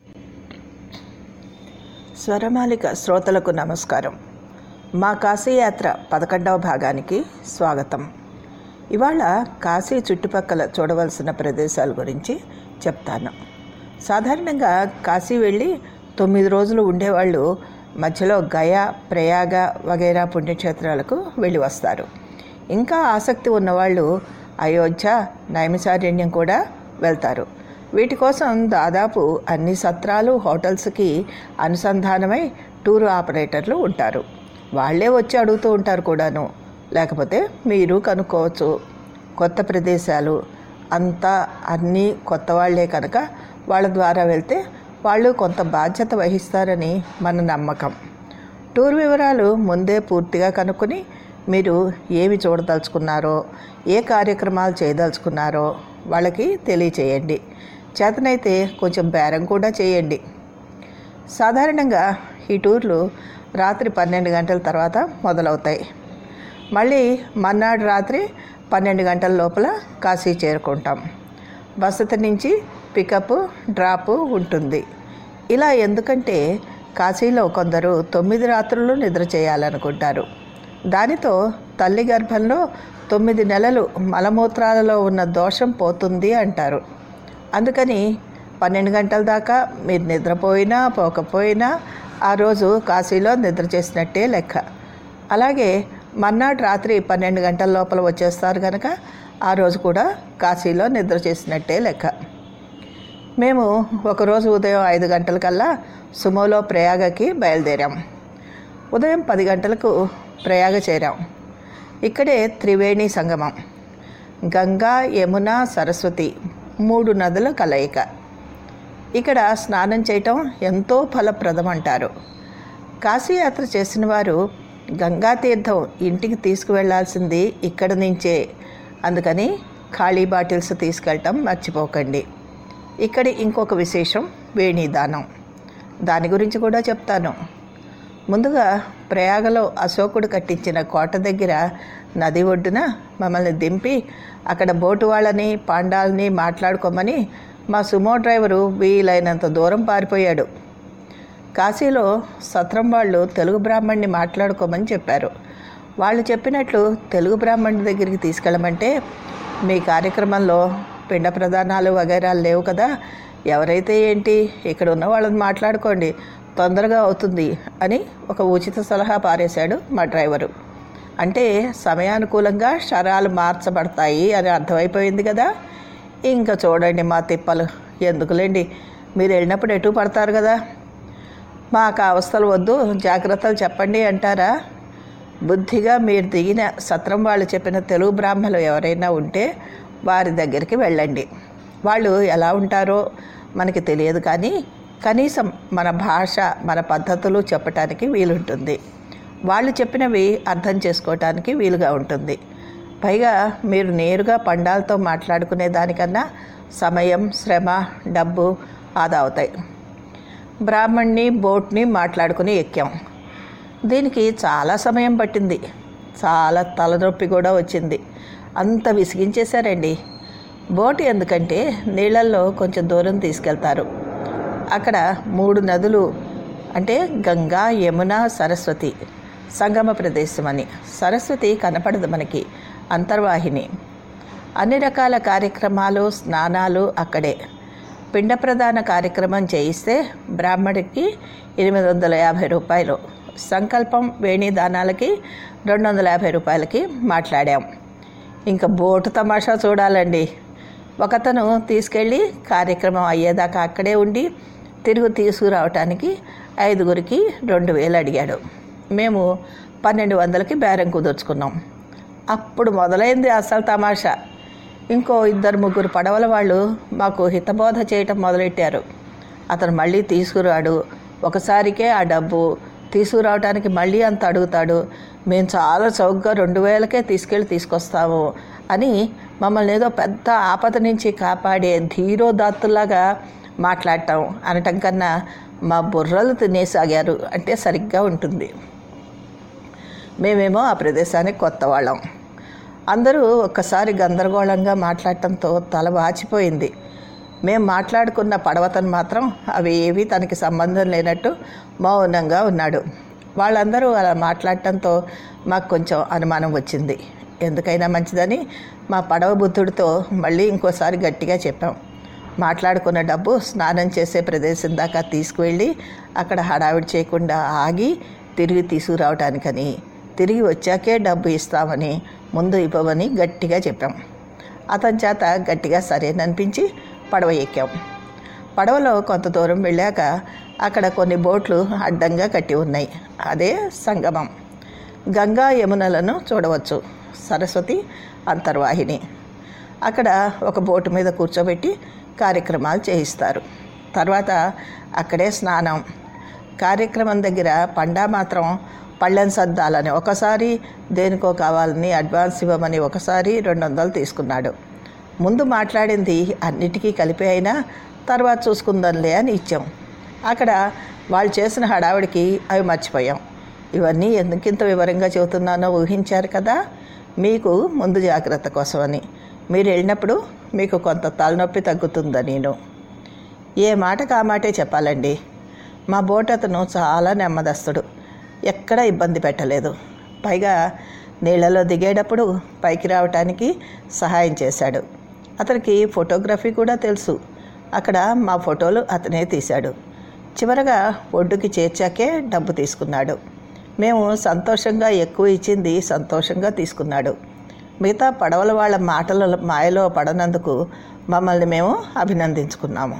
స్వరమాలిక శ్రోతలకు నమస్కారం మా కాశీయాత్ర పదకొండవ భాగానికి స్వాగతం ఇవాళ కాశీ చుట్టుపక్కల చూడవలసిన ప్రదేశాల గురించి చెప్తాను సాధారణంగా కాశీ వెళ్ళి తొమ్మిది రోజులు ఉండేవాళ్ళు మధ్యలో గయా ప్రయాగ వగైరా పుణ్యక్షేత్రాలకు వెళ్ళి వస్తారు ఇంకా ఆసక్తి ఉన్నవాళ్ళు అయోధ్య నైమిసారణ్యం కూడా వెళ్తారు వీటి కోసం దాదాపు అన్ని సత్రాలు హోటల్స్కి అనుసంధానమై టూర్ ఆపరేటర్లు ఉంటారు వాళ్ళే వచ్చి అడుగుతూ ఉంటారు కూడాను లేకపోతే మీరు కనుక్కోవచ్చు కొత్త ప్రదేశాలు అంతా అన్నీ కొత్త వాళ్ళే కనుక వాళ్ళ ద్వారా వెళ్తే వాళ్ళు కొంత బాధ్యత వహిస్తారని మన నమ్మకం టూర్ వివరాలు ముందే పూర్తిగా కనుక్కొని మీరు ఏమి చూడదలుచుకున్నారో ఏ కార్యక్రమాలు చేయదలుచుకున్నారో వాళ్ళకి తెలియచేయండి చేతనైతే కొంచెం బేరం కూడా చేయండి సాధారణంగా ఈ టూర్లు రాత్రి పన్నెండు గంటల తర్వాత మొదలవుతాయి మళ్ళీ మర్నాడు రాత్రి పన్నెండు గంటల లోపల కాశీ చేరుకుంటాం వసతి నుంచి పికప్ డ్రాప్ ఉంటుంది ఇలా ఎందుకంటే కాశీలో కొందరు తొమ్మిది రాత్రులు నిద్ర చేయాలనుకుంటారు దానితో తల్లి గర్భంలో తొమ్మిది నెలలు మలమూత్రాలలో ఉన్న దోషం పోతుంది అంటారు అందుకని పన్నెండు గంటల దాకా మీరు నిద్రపోయినా పోకపోయినా ఆ రోజు కాశీలో నిద్ర చేసినట్టే లెక్క అలాగే మర్నాడు రాత్రి పన్నెండు గంటల లోపల వచ్చేస్తారు కనుక ఆ రోజు కూడా కాశీలో నిద్ర చేసినట్టే లెక్క మేము ఒకరోజు ఉదయం ఐదు గంటలకల్లా సుమోలో ప్రయాగకి బయలుదేరాం ఉదయం పది గంటలకు ప్రయాగ చేరాం ఇక్కడే త్రివేణి సంగమం గంగా యమున సరస్వతి మూడు నదుల కలయిక ఇక్కడ స్నానం చేయటం ఎంతో ఫలప్రదం అంటారు కాశీయాత్ర చేసిన వారు గంగా తీర్థం ఇంటికి తీసుకువెళ్లాల్సింది ఇక్కడ నుంచే అందుకని ఖాళీ బాటిల్స్ తీసుకెళ్ళటం మర్చిపోకండి ఇక్కడ ఇంకొక విశేషం వేణీదానం దాని గురించి కూడా చెప్తాను ముందుగా ప్రయాగలో అశోకుడు కట్టించిన కోట దగ్గర నది ఒడ్డున మమ్మల్ని దింపి అక్కడ బోటు వాళ్ళని పాండాలని మాట్లాడుకోమని మా సుమో డ్రైవరు వీలైనంత దూరం పారిపోయాడు కాశీలో సత్రం వాళ్ళు తెలుగు బ్రాహ్మణ్ణి మాట్లాడుకోమని చెప్పారు వాళ్ళు చెప్పినట్లు తెలుగు బ్రాహ్మణుడి దగ్గరికి తీసుకెళ్ళమంటే మీ కార్యక్రమంలో పిండ ప్రదానాలు వగైరాలు లేవు కదా ఎవరైతే ఏంటి ఇక్కడ ఉన్న వాళ్ళని మాట్లాడుకోండి తొందరగా అవుతుంది అని ఒక ఉచిత సలహా పారేశాడు మా డ్రైవరు అంటే సమయానుకూలంగా శరాలు మార్చబడతాయి అని అర్థమైపోయింది కదా ఇంకా చూడండి మా తిప్పలు ఎందుకులేండి మీరు వెళ్ళినప్పుడు ఎటు పడతారు కదా మాకు ఆ అవస్థలు వద్దు జాగ్రత్తలు చెప్పండి అంటారా బుద్ధిగా మీరు దిగిన సత్రం వాళ్ళు చెప్పిన తెలుగు బ్రాహ్మణులు ఎవరైనా ఉంటే వారి దగ్గరికి వెళ్ళండి వాళ్ళు ఎలా ఉంటారో మనకి తెలియదు కానీ కనీసం మన భాష మన పద్ధతులు చెప్పటానికి వీలుంటుంది వాళ్ళు చెప్పినవి అర్థం చేసుకోవటానికి వీలుగా ఉంటుంది పైగా మీరు నేరుగా పండాలతో మాట్లాడుకునే దానికన్నా సమయం శ్రమ డబ్బు ఆదా అవుతాయి బ్రాహ్మణ్ణి బోట్ని మాట్లాడుకుని ఎక్కాం దీనికి చాలా సమయం పట్టింది చాలా తలనొప్పి కూడా వచ్చింది అంత విసిగించేశారండి బోటు ఎందుకంటే నీళ్ళల్లో కొంచెం దూరం తీసుకెళ్తారు అక్కడ మూడు నదులు అంటే గంగా యమున సరస్వతి సంగమ ప్రదేశం అని సరస్వతి కనపడదు మనకి అంతర్వాహిని అన్ని రకాల కార్యక్రమాలు స్నానాలు అక్కడే పిండ ప్రదాన కార్యక్రమం చేయిస్తే బ్రాహ్మడికి ఎనిమిది వందల యాభై రూపాయలు సంకల్పం వేణి దానాలకి రెండు వందల యాభై రూపాయలకి మాట్లాడాం ఇంకా బోటు తమాషా చూడాలండి ఒకతను తీసుకెళ్ళి కార్యక్రమం అయ్యేదాకా అక్కడే ఉండి తిరుగు తీసుకురావటానికి ఐదుగురికి రెండు వేలు అడిగాడు మేము పన్నెండు వందలకి బేరం కుదుర్చుకున్నాం అప్పుడు మొదలైంది అసలు తమాషా ఇంకో ఇద్దరు ముగ్గురు పడవల వాళ్ళు మాకు హితబోధ చేయటం మొదలెట్టారు అతను మళ్ళీ తీసుకురాడు ఒకసారికే ఆ డబ్బు తీసుకురావడానికి మళ్ళీ అంత అడుగుతాడు మేము చాలా చౌకగా రెండు వేలకే తీసుకెళ్ళి తీసుకొస్తాము అని మమ్మల్ని ఏదో పెద్ద ఆపద నుంచి కాపాడే ధీరోదాత్తులాగా మాట్లాడటం అనటం కన్నా మా బుర్రలు తినేసాగారు అంటే సరిగ్గా ఉంటుంది మేమేమో ఆ ప్రదేశానికి కొత్త వాళ్ళం అందరూ ఒక్కసారి గందరగోళంగా మాట్లాడటంతో తల వాచిపోయింది మేము మాట్లాడుకున్న పడవతను మాత్రం అవి ఏవి తనకి సంబంధం లేనట్టు మౌనంగా ఉన్నాడు వాళ్ళందరూ అలా మాట్లాడటంతో మాకు కొంచెం అనుమానం వచ్చింది ఎందుకైనా మంచిదని మా పడవ బుద్ధుడితో మళ్ళీ ఇంకోసారి గట్టిగా చెప్పాం మాట్లాడుకున్న డబ్బు స్నానం చేసే ప్రదేశం దాకా తీసుకువెళ్ళి అక్కడ హడావిడి చేయకుండా ఆగి తిరిగి తీసుకురావటానికని తిరిగి వచ్చాకే డబ్బు ఇస్తామని ముందు ఇవ్వమని గట్టిగా చెప్పాం అతని చేత గట్టిగా సరేననిపించి పడవ ఎక్కాం పడవలో కొంత దూరం వెళ్ళాక అక్కడ కొన్ని బోట్లు అడ్డంగా కట్టి ఉన్నాయి అదే సంగమం గంగా యమునలను చూడవచ్చు సరస్వతి అంతర్వాహిని అక్కడ ఒక బోటు మీద కూర్చోబెట్టి కార్యక్రమాలు చేయిస్తారు తర్వాత అక్కడే స్నానం కార్యక్రమం దగ్గర పండా మాత్రం పళ్ళెం సర్దాలని ఒకసారి దేనికో కావాలని అడ్వాన్స్ ఇవ్వమని ఒకసారి రెండు వందలు తీసుకున్నాడు ముందు మాట్లాడింది అన్నిటికీ కలిపి అయినా తర్వాత చూసుకుందాంలే అని ఇచ్చాం అక్కడ వాళ్ళు చేసిన హడావిడికి అవి మర్చిపోయాం ఇవన్నీ ఎందుకింత వివరంగా చెబుతున్నానో ఊహించారు కదా మీకు ముందు జాగ్రత్త కోసమని మీరు వెళ్ళినప్పుడు మీకు కొంత తలనొప్పి తగ్గుతుందని నేను ఏ మాటకు ఆ మాటే చెప్పాలండి మా బోట్ అతను చాలా నెమ్మదస్తుడు ఎక్కడ ఇబ్బంది పెట్టలేదు పైగా నీళ్ళలో దిగేటప్పుడు పైకి రావటానికి సహాయం చేశాడు అతనికి ఫోటోగ్రఫీ కూడా తెలుసు అక్కడ మా ఫోటోలు అతనే తీశాడు చివరగా ఒడ్డుకి చేర్చాకే డబ్బు తీసుకున్నాడు మేము సంతోషంగా ఎక్కువ ఇచ్చింది సంతోషంగా తీసుకున్నాడు మిగతా పడవల వాళ్ళ మాటల మాయలో పడనందుకు మమ్మల్ని మేము అభినందించుకున్నాము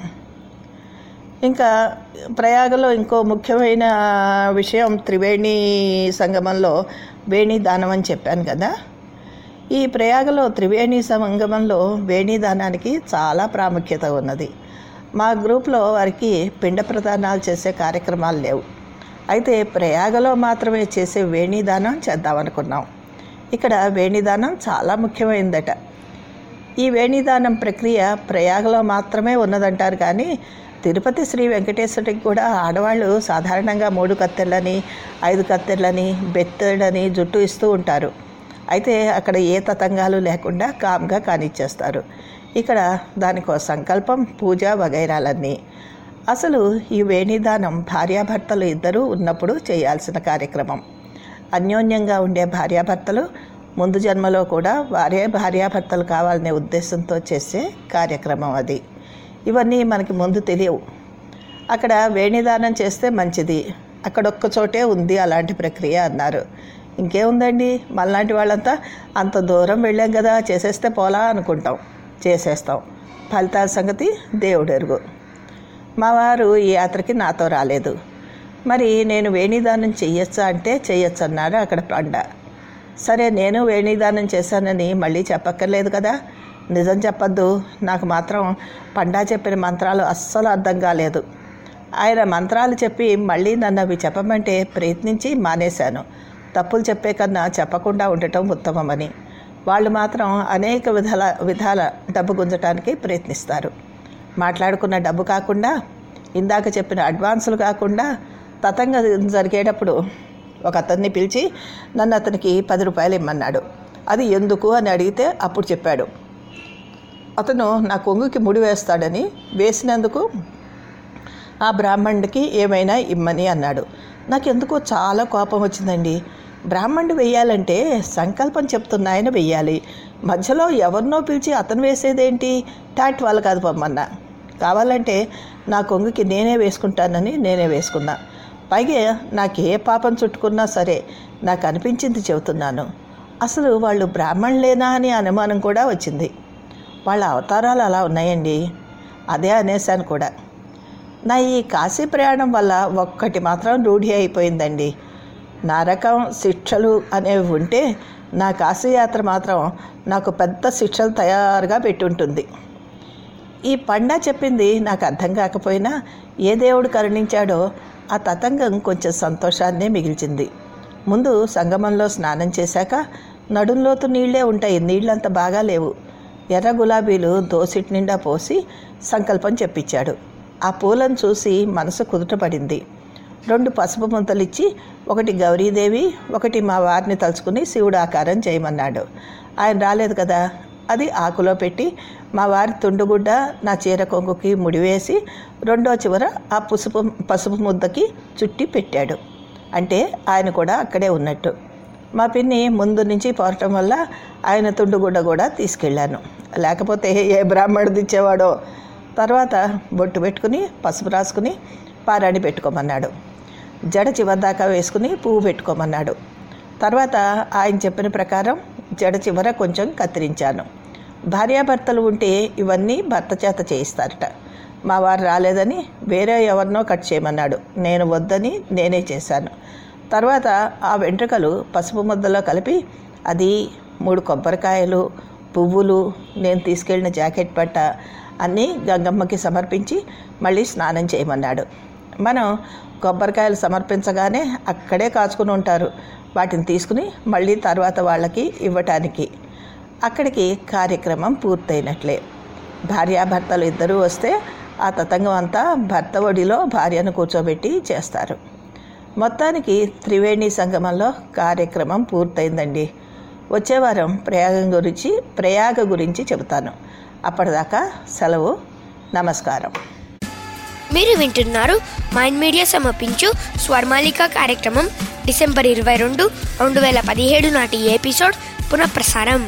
ఇంకా ప్రయాగలో ఇంకో ముఖ్యమైన విషయం త్రివేణి సంగమంలో వేణి దానం అని చెప్పాను కదా ఈ ప్రయాగలో త్రివేణి సంగమంలో వేణి దానానికి చాలా ప్రాముఖ్యత ఉన్నది మా గ్రూప్లో వారికి పిండ ప్రదానాలు చేసే కార్యక్రమాలు లేవు అయితే ప్రయాగలో మాత్రమే చేసే వేణిదానం చేద్దామనుకున్నాం ఇక్కడ వేణిదానం చాలా ముఖ్యమైనదట ఈ వేణిదానం ప్రక్రియ ప్రయాగలో మాత్రమే ఉన్నదంటారు కానీ తిరుపతి శ్రీ వెంకటేశ్వరుడికి కూడా ఆడవాళ్ళు సాధారణంగా మూడు కత్తెర్లని ఐదు కత్తెర్లని బెత్తెడని జుట్టు ఇస్తూ ఉంటారు అయితే అక్కడ ఏ తతంగాలు లేకుండా కామ్గా కానిచ్చేస్తారు ఇక్కడ దానికో సంకల్పం పూజ వగైరాలన్నీ అసలు ఈ వేణిదానం భార్యాభర్తలు ఇద్దరూ ఉన్నప్పుడు చేయాల్సిన కార్యక్రమం అన్యోన్యంగా ఉండే భార్యాభర్తలు ముందు జన్మలో కూడా వారే భార్యాభర్తలు కావాలనే ఉద్దేశంతో చేసే కార్యక్రమం అది ఇవన్నీ మనకి ముందు తెలియవు అక్కడ వేణిదానం చేస్తే మంచిది అక్కడ ఒక్క చోటే ఉంది అలాంటి ప్రక్రియ అన్నారు ఇంకేముందండి మళ్ళాంటి వాళ్ళంతా అంత దూరం వెళ్ళాం కదా చేసేస్తే పోలా అనుకుంటాం చేసేస్తాం ఫలితాల సంగతి దేవుడు ఎరుగు మా వారు ఈ యాత్రకి నాతో రాలేదు మరి నేను వేణిదానం చెయ్యొచ్చా అంటే చెయ్యొచ్చు అన్నారు అక్కడ పండ సరే నేను వేణిదానం చేశానని మళ్ళీ చెప్పక్కర్లేదు కదా నిజం చెప్పొద్దు నాకు మాత్రం పండా చెప్పిన మంత్రాలు అస్సలు అర్థం కాలేదు ఆయన మంత్రాలు చెప్పి మళ్ళీ నన్ను అవి చెప్పమంటే ప్రయత్నించి మానేశాను తప్పులు చెప్పే కన్నా చెప్పకుండా ఉండటం ఉత్తమమని వాళ్ళు మాత్రం అనేక విధాల విధాల డబ్బు గుంజటానికి ప్రయత్నిస్తారు మాట్లాడుకున్న డబ్బు కాకుండా ఇందాక చెప్పిన అడ్వాన్సులు కాకుండా తతంగా జరిగేటప్పుడు ఒక అతన్ని పిలిచి నన్ను అతనికి పది రూపాయలు ఇమ్మన్నాడు అది ఎందుకు అని అడిగితే అప్పుడు చెప్పాడు అతను నా కొంగుకి ముడి వేస్తాడని వేసినందుకు ఆ బ్రాహ్మణుడికి ఏమైనా ఇమ్మని అన్నాడు నాకు ఎందుకో చాలా కోపం వచ్చిందండి బ్రాహ్మణుడు వెయ్యాలంటే సంకల్పం చెప్తున్న ఆయన వెయ్యాలి మధ్యలో ఎవరినో పిలిచి అతను వేసేదేంటి టాట్ వాళ్ళు కాదు పొమ్మన్నా కావాలంటే నా కొంగుకి నేనే వేసుకుంటానని నేనే వేసుకున్నా పైగా నాకు ఏ పాపం చుట్టుకున్నా సరే నాకు అనిపించింది చెబుతున్నాను అసలు వాళ్ళు బ్రాహ్మణులేనా అని అనుమానం కూడా వచ్చింది వాళ్ళ అవతారాలు అలా ఉన్నాయండి అదే అనేశాను కూడా నా ఈ కాశీ ప్రయాణం వల్ల ఒక్కటి మాత్రం రూఢి అయిపోయిందండి నరకం శిక్షలు అనేవి ఉంటే నా కాశీ యాత్ర మాత్రం నాకు పెద్ద శిక్షలు తయారుగా పెట్టుంటుంది ఈ పండా చెప్పింది నాకు అర్థం కాకపోయినా ఏ దేవుడు కరుణించాడో ఆ తతంగం కొంచెం సంతోషాన్నే మిగిల్చింది ముందు సంగమంలో స్నానం చేశాక నడుంలోతు నీళ్లే ఉంటాయి నీళ్ళంత బాగా లేవు ఎర్ర గులాబీలు దోసిటి నిండా పోసి సంకల్పం చెప్పించాడు ఆ పూలను చూసి మనసు కుదుటపడింది రెండు పసుపు ముద్దలిచ్చి ఒకటి గౌరీదేవి ఒకటి మా వారిని తలుచుకుని శివుడు ఆకారం చేయమన్నాడు ఆయన రాలేదు కదా అది ఆకులో పెట్టి మా వారి తుండుగుడ్డ నా చీర కొంగుకి ముడివేసి రెండో చివర ఆ పసుపు పసుపు ముద్దకి చుట్టి పెట్టాడు అంటే ఆయన కూడా అక్కడే ఉన్నట్టు మా పిన్ని ముందు నుంచి పోరటం వల్ల ఆయన తుండుగుడ్డ కూడా తీసుకెళ్ళాను లేకపోతే ఏ బ్రాహ్మణుడు ఇచ్చేవాడో తర్వాత బొట్టు పెట్టుకుని పసుపు రాసుకుని పారాణి పెట్టుకోమన్నాడు జడ చివరిదాకా వేసుకుని పువ్వు పెట్టుకోమన్నాడు తర్వాత ఆయన చెప్పిన ప్రకారం జడ చివర కొంచెం కత్తిరించాను భార్యాభర్తలు ఉంటే ఇవన్నీ భర్త చేత చేయిస్తారట మా వారు రాలేదని వేరే ఎవరినో కట్ చేయమన్నాడు నేను వద్దని నేనే చేశాను తర్వాత ఆ వెంట్రుకలు పసుపు ముద్దలో కలిపి అది మూడు కొబ్బరికాయలు పువ్వులు నేను తీసుకెళ్ళిన జాకెట్ పట్ట అన్నీ గంగమ్మకి సమర్పించి మళ్ళీ స్నానం చేయమన్నాడు మనం కొబ్బరికాయలు సమర్పించగానే అక్కడే కాచుకుని ఉంటారు వాటిని తీసుకుని మళ్ళీ తర్వాత వాళ్ళకి ఇవ్వటానికి అక్కడికి కార్యక్రమం పూర్తయినట్లే భార్యాభర్తలు ఇద్దరూ వస్తే ఆ తతంగం అంతా భర్త ఒడిలో భార్యను కూర్చోబెట్టి చేస్తారు మొత్తానికి త్రివేణి సంగమంలో కార్యక్రమం పూర్తయిందండి వచ్చే వారం ప్రయాగం గురించి ప్రయాగ గురించి చెబుతాను అప్పటిదాకా సెలవు నమస్కారం మీరు వింటున్నారు మైండ్ మీడియా సమర్పించు స్వర్మాలిక కార్యక్రమం డిసెంబర్ ఇరవై రెండు రెండు వేల పదిహేడు నాటి ఎపిసోడ్ పునఃప్రసారం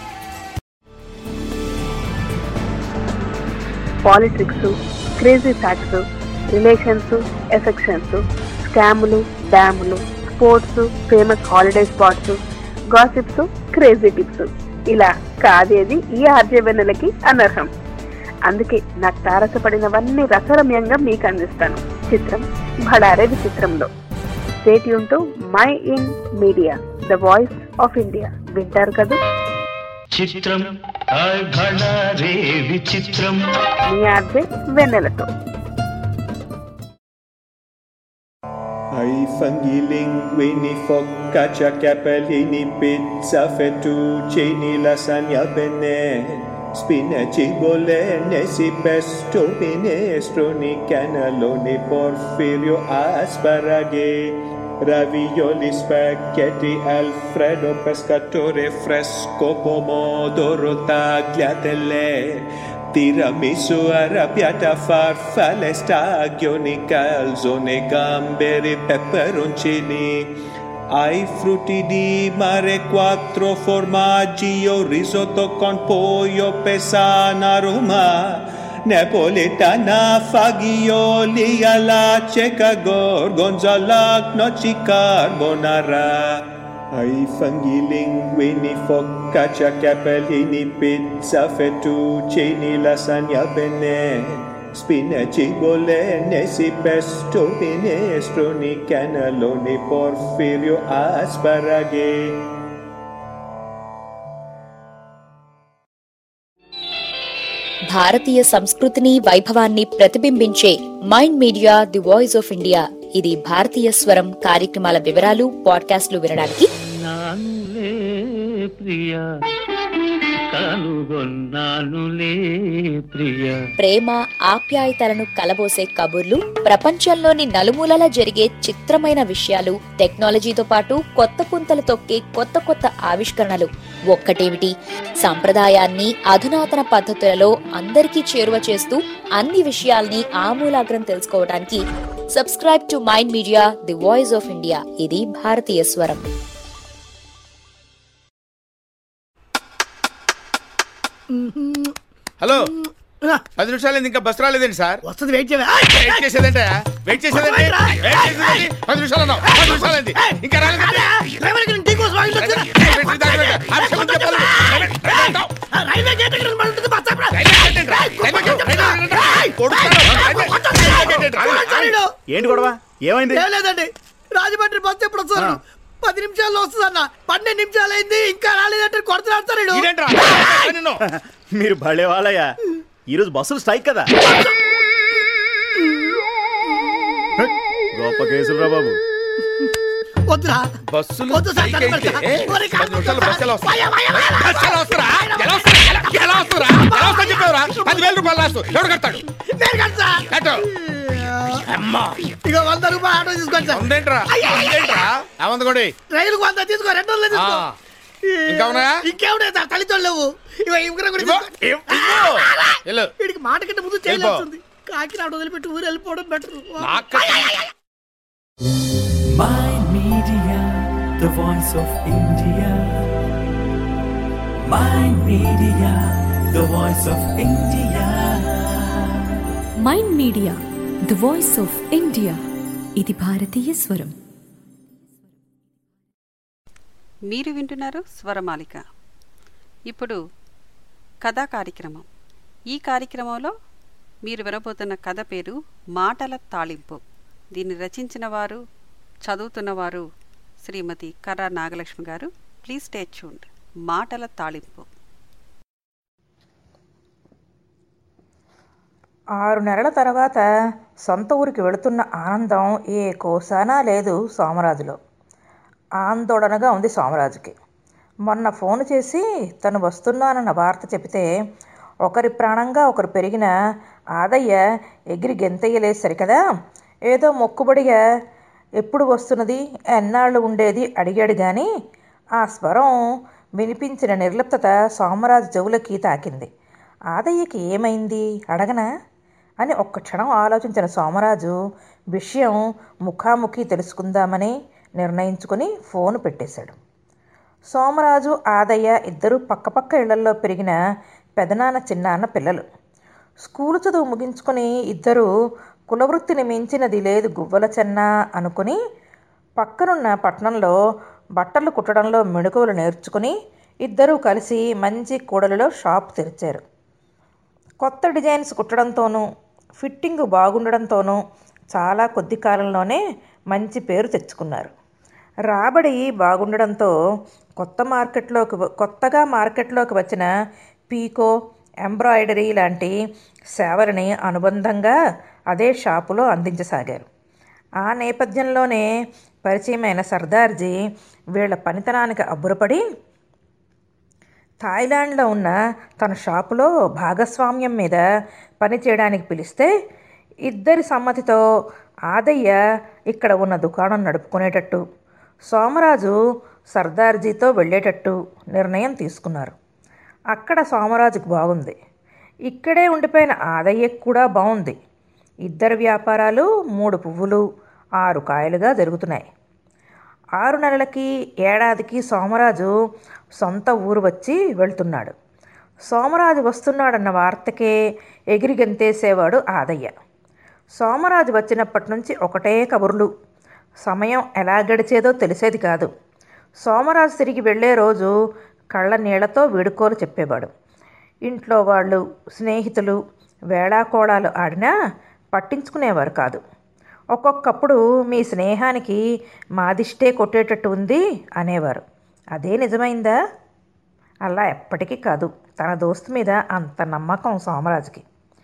politics crazy facts relations affections స్కాములు డ్యాములు sports famous holiday spots gossips crazy tips ఇలా కాదేది ఈ ఆర్జవెన్నెలకి అనర్హం అందుకే నాకు తారసపడినవన్నీ రసరమ్యంగా మీకు అందిస్తాను చిత్రం భడారే విచిత్రంలో స్టేట్ యూన్ Mind Media the voice of India వింటారు కదా చిత్రం హాయ్ భళా రే విచిత్రం మీ ఆర్జే వెన్నెలతో Ai funghi linguini, focaccia, capellini, pizza, fettuccini, lasagna, bene. Spinaci, bolognesi, pesto, minestroni, cannelloni, porfirio, asparaghi. Ravioli, spaghetti, alfredo, pescatore, fresco, pomodoro, tagliatelle. Tiramisu, arrabbiata, farfalle, stagioni, calzone, gamberi, peperoncini. Ai frutti di mare, quattro formaggi, o risotto con pollo, pesana, Roma. Napoletana, fagioli alla cieca, gorgonzola, gnocchi, carbonara. Ai funghi linguini, focaccia, capellini, pizza, fettuccini, lasagna, bene. Spinaci, bolognesi, pesto, minestroni, cannelloni, porfirio, asparaghi. భారతీయ సంస్కృతిని వైభవాన్ని ప్రతిబింబించే Mind Media the voice of India ఇది భారతీయ స్వరం కార్యక్రమాల వివరాలు పాడ్కాస్ట్లు వినడానికి నానులే ప్రియ కనుగొన్నానులే ప్రియ ప్రేమ ఆప్యాయతలను కలబోసే కబుర్లు ప్రపంచంలోని నలుమూలల జరిగే చిత్రమైన విషయాలు టెక్నాలజీతో పాటు కొత్త పుంతలు తొక్కే కొత్త కొత్త ఆవిష్కరణలు ఒక్కటేమిటి సంప్రదాయాన్ని అధునాతన పద్ధతులలో అందరికీ చేరువ చేస్తూ అన్ని విషయాల్ని ఆమూలాగ్రం తెలుసుకోవడానికి subscribe to Mind Media the voice of India ఇది భారతీయ స్వరం హలో పది నిమిషాలు ఇంకా బస్ రాలేదండి సార్ వస్తుంది వెయిట్ చేయవా వెయిట్ చేసేదంటే వెయిట్ చేసేదండి వెయిట్ చేసేదండి పది నిమిషాలు అన్నావు పది నిమిషాలండి ఇంకా రాలేదండి టీ కోసం ఆగిల్ వచ్చింది. ఏయ్, పెట్టిన దాకా పెట్టు. ఆ విషయం ముందు చెప్పాలి. రైల్వే అంటావు. ఆ రైల్వే గేట్ దగ్గర నిలబడి ఉంటుంది, బస్ ఆపరా. రైల్వే గేట్ ఏంట్రా? రైల్వే గేట్, రైల్వే గేట్ ఏంట్రా? కొడుతాను. రైల్వే- రైల్వే గేట్ ఏంట్రా? చాలుడు. ఏంటి గొడవ ఏమైంది ఏం లేదండి రాజమండ్రి బస్ ఎప్పుడు వస్తారు పది నిమిషాల్లో వస్తుందన్న పన్నెండు నిమిషాలు అయింది ఇంకా రాలేదంటే కొడుతున్నాడు ఇదేంట్రా? నిన్ను. మీరు భలే వాళ్ళయ్యా ఈరోజు బస్సులు స్ట్రైక్ కదా గొప్ప కేసులు రా బాబు వద్దురా బస్సులు వద్దు సార్, స్ట్రైక్ అయితే, సార్, ఏ, మరి పది నిమిషాలు బస్సు ఎలా వస్తుంది? భయం, భయం, భయం. బస్సు ఎలా వస్తుందిరా? ఎలా వస్తుంది? ఎలా- ఎలా వస్తుందిరా? ఎలా వస్తుందని చెప్పావురా? పదివేల రూపాయలు లాస్ట్ ఎవడు కడతాడు నేను కడతా కట్టు. అమ్మా ఇక వంద రూపాయలు ఆటో తీసుకోండి సార్ ఉందేంట్రా ఉందేంట్రా అవందకోడి రైలుకు వంద తీసుకో రెండు వందలు తీసుకో ఆ. ఇంకా ఉన్నాయా? ఇంకేమున్నాయి సార్ తల్లితో లేవు ఇవ ఇంకర కూడా ఇవ్వు, తీసుకో. ఇవ్వు, ఇవ్వు. వెళ్ళు. వీడికి మాట కంటే ముందు వెళ్ళిపో. చేయలేస్తుంది కాకినాడ వదిలిపెట్టి ఊరు వెళ్ళిపోవడం better Mind Media, the voice of India. Mind Media, the voice of India. Mind Media the voice of India ఇది భారతీయ స్వరం మీరు వింటున్నారు స్వరమాలిక ఇప్పుడు కథా కార్యక్రమం ఈ కార్యక్రమంలో మీరు వినబోతున్న కథ పేరు మాటల తాళింపు దీన్ని రచించిన వారు చదువుతున్నవారు శ్రీమతి కర్ర నాగలక్ష్మి గారు ప్లీజ్ స్టే ట్యూన్డ్ మాటల తాళింపు ఆరు నెలల తర్వాత సొంత ఊరికి వెళుతున్న ఆనందం ఏ కోసానా లేదు సోమరాజులో ఆందోళనగా ఉంది సోమరాజుకి మొన్న ఫోన్ చేసి తను వస్తున్నానన్న వార్త చెబితే ఒకరి ప్రాణంగా ఒకరు పెరిగిన ఆదయ్య ఎగిరి గెంతయ్యలేదు సరికదా ఏదో మొక్కుబడిగా ఎప్పుడు వస్తున్నది ఎన్నాళ్ళు ఉండేది అడిగాడు కానీ ఆ స్వరం వినిపించిన నిర్లిప్తత సోమరాజు చెవులకి తాకింది ఆదయ్యకి ఏమైంది అడగనా అని ఒక్క క్షణం ఆలోచించిన సోమరాజు విషయం ముఖాముఖి తెలుసుకుందామని నిర్ణయించుకొని ఫోన్ పెట్టేశాడు సోమరాజు ఆదయ్య ఇద్దరూ పక్కపక్క ఇళ్లలో పెరిగిన పెదనాన్న చిన్నాన్న పిల్లలు స్కూలు చదువు ముగించుకొని ఇద్దరూ కులవృత్తిని మించినది లేదు గువ్వల చెన్న అనుకుని పక్కనున్న పట్టణంలో బట్టలు కుట్టడంలో మెళుకువలు నేర్చుకుని ఇద్దరూ కలిసి మంచి కూడలిలో షాప్ తెరిచారు కొత్త డిజైన్స్ కుట్టడంతోనూ ఫిట్టింగ్ బాగుండడంతోనూ చాలా కొద్ది కాలంలోనే మంచి పేరు తెచ్చుకున్నారు రాబడి బాగుండడంతో కొత్త మార్కెట్లోకి వ- కొత్తగా మార్కెట్లోకి వచ్చిన పీకో ఎంబ్రాయిడరీ లాంటి సేవలని అనుబంధంగా అదే షాపులో అందించసాగారు ఆ నేపథ్యంలోనే పరిచయమైన సర్దార్జీ వీళ్ళ పనితనానికి అబ్బురపడి థాయిలాండ్లో ఉన్న తన షాపులో భాగస్వామ్యం మీద పని చేయడానికి పిలిస్తే ఇద్దరి సమ్మతితో ఆదయ్య ఇక్కడ ఉన్న దుకాణం నడుపుకునేటట్టు సోమరాజు సర్దార్జీతో వెళ్ళేటట్టు నిర్ణయం తీసుకున్నారు అక్కడ సోమరాజుకు బాగుంది ఇక్కడే ఉండిపోయిన ఆదయ్యకు కూడా బాగుంది ఇద్దరు వ్యాపారాలు మూడు పువ్వులు ఆరు కాయలుగా జరుగుతున్నాయి ఆరు నెలలకి ఏడాదికి సోమరాజు సొంత ఊరు వచ్చి వెళ్తున్నాడు సోమరాజు వస్తున్నాడన్న వార్తకే ఎగిరి గంతేసేవాడు ఆదయ్య సోమరాజు వచ్చినప్పటి నుంచి ఒకటే కబుర్లు సమయం ఎలా గడిచేదో తెలిసేది కాదు సోమరాజు తిరిగి వెళ్ళే రోజు కళ్ళ నీళ్లతో వీడుకోలు చెప్పేవాడు ఇంట్లో వాళ్ళు స్నేహితులు వేళాకోళాలు ఆడినా పట్టించుకునేవారు కాదు ఒక్కొక్కప్పుడు మీ స్నేహానికి మాదిష్టే కొట్టేటట్టు ఉంది అనేవారు అదే నిజమైందా అలా ఎప్పటికీ కాదు తన దోస్తు మీద అంత నమ్మకం సోమరాజుకి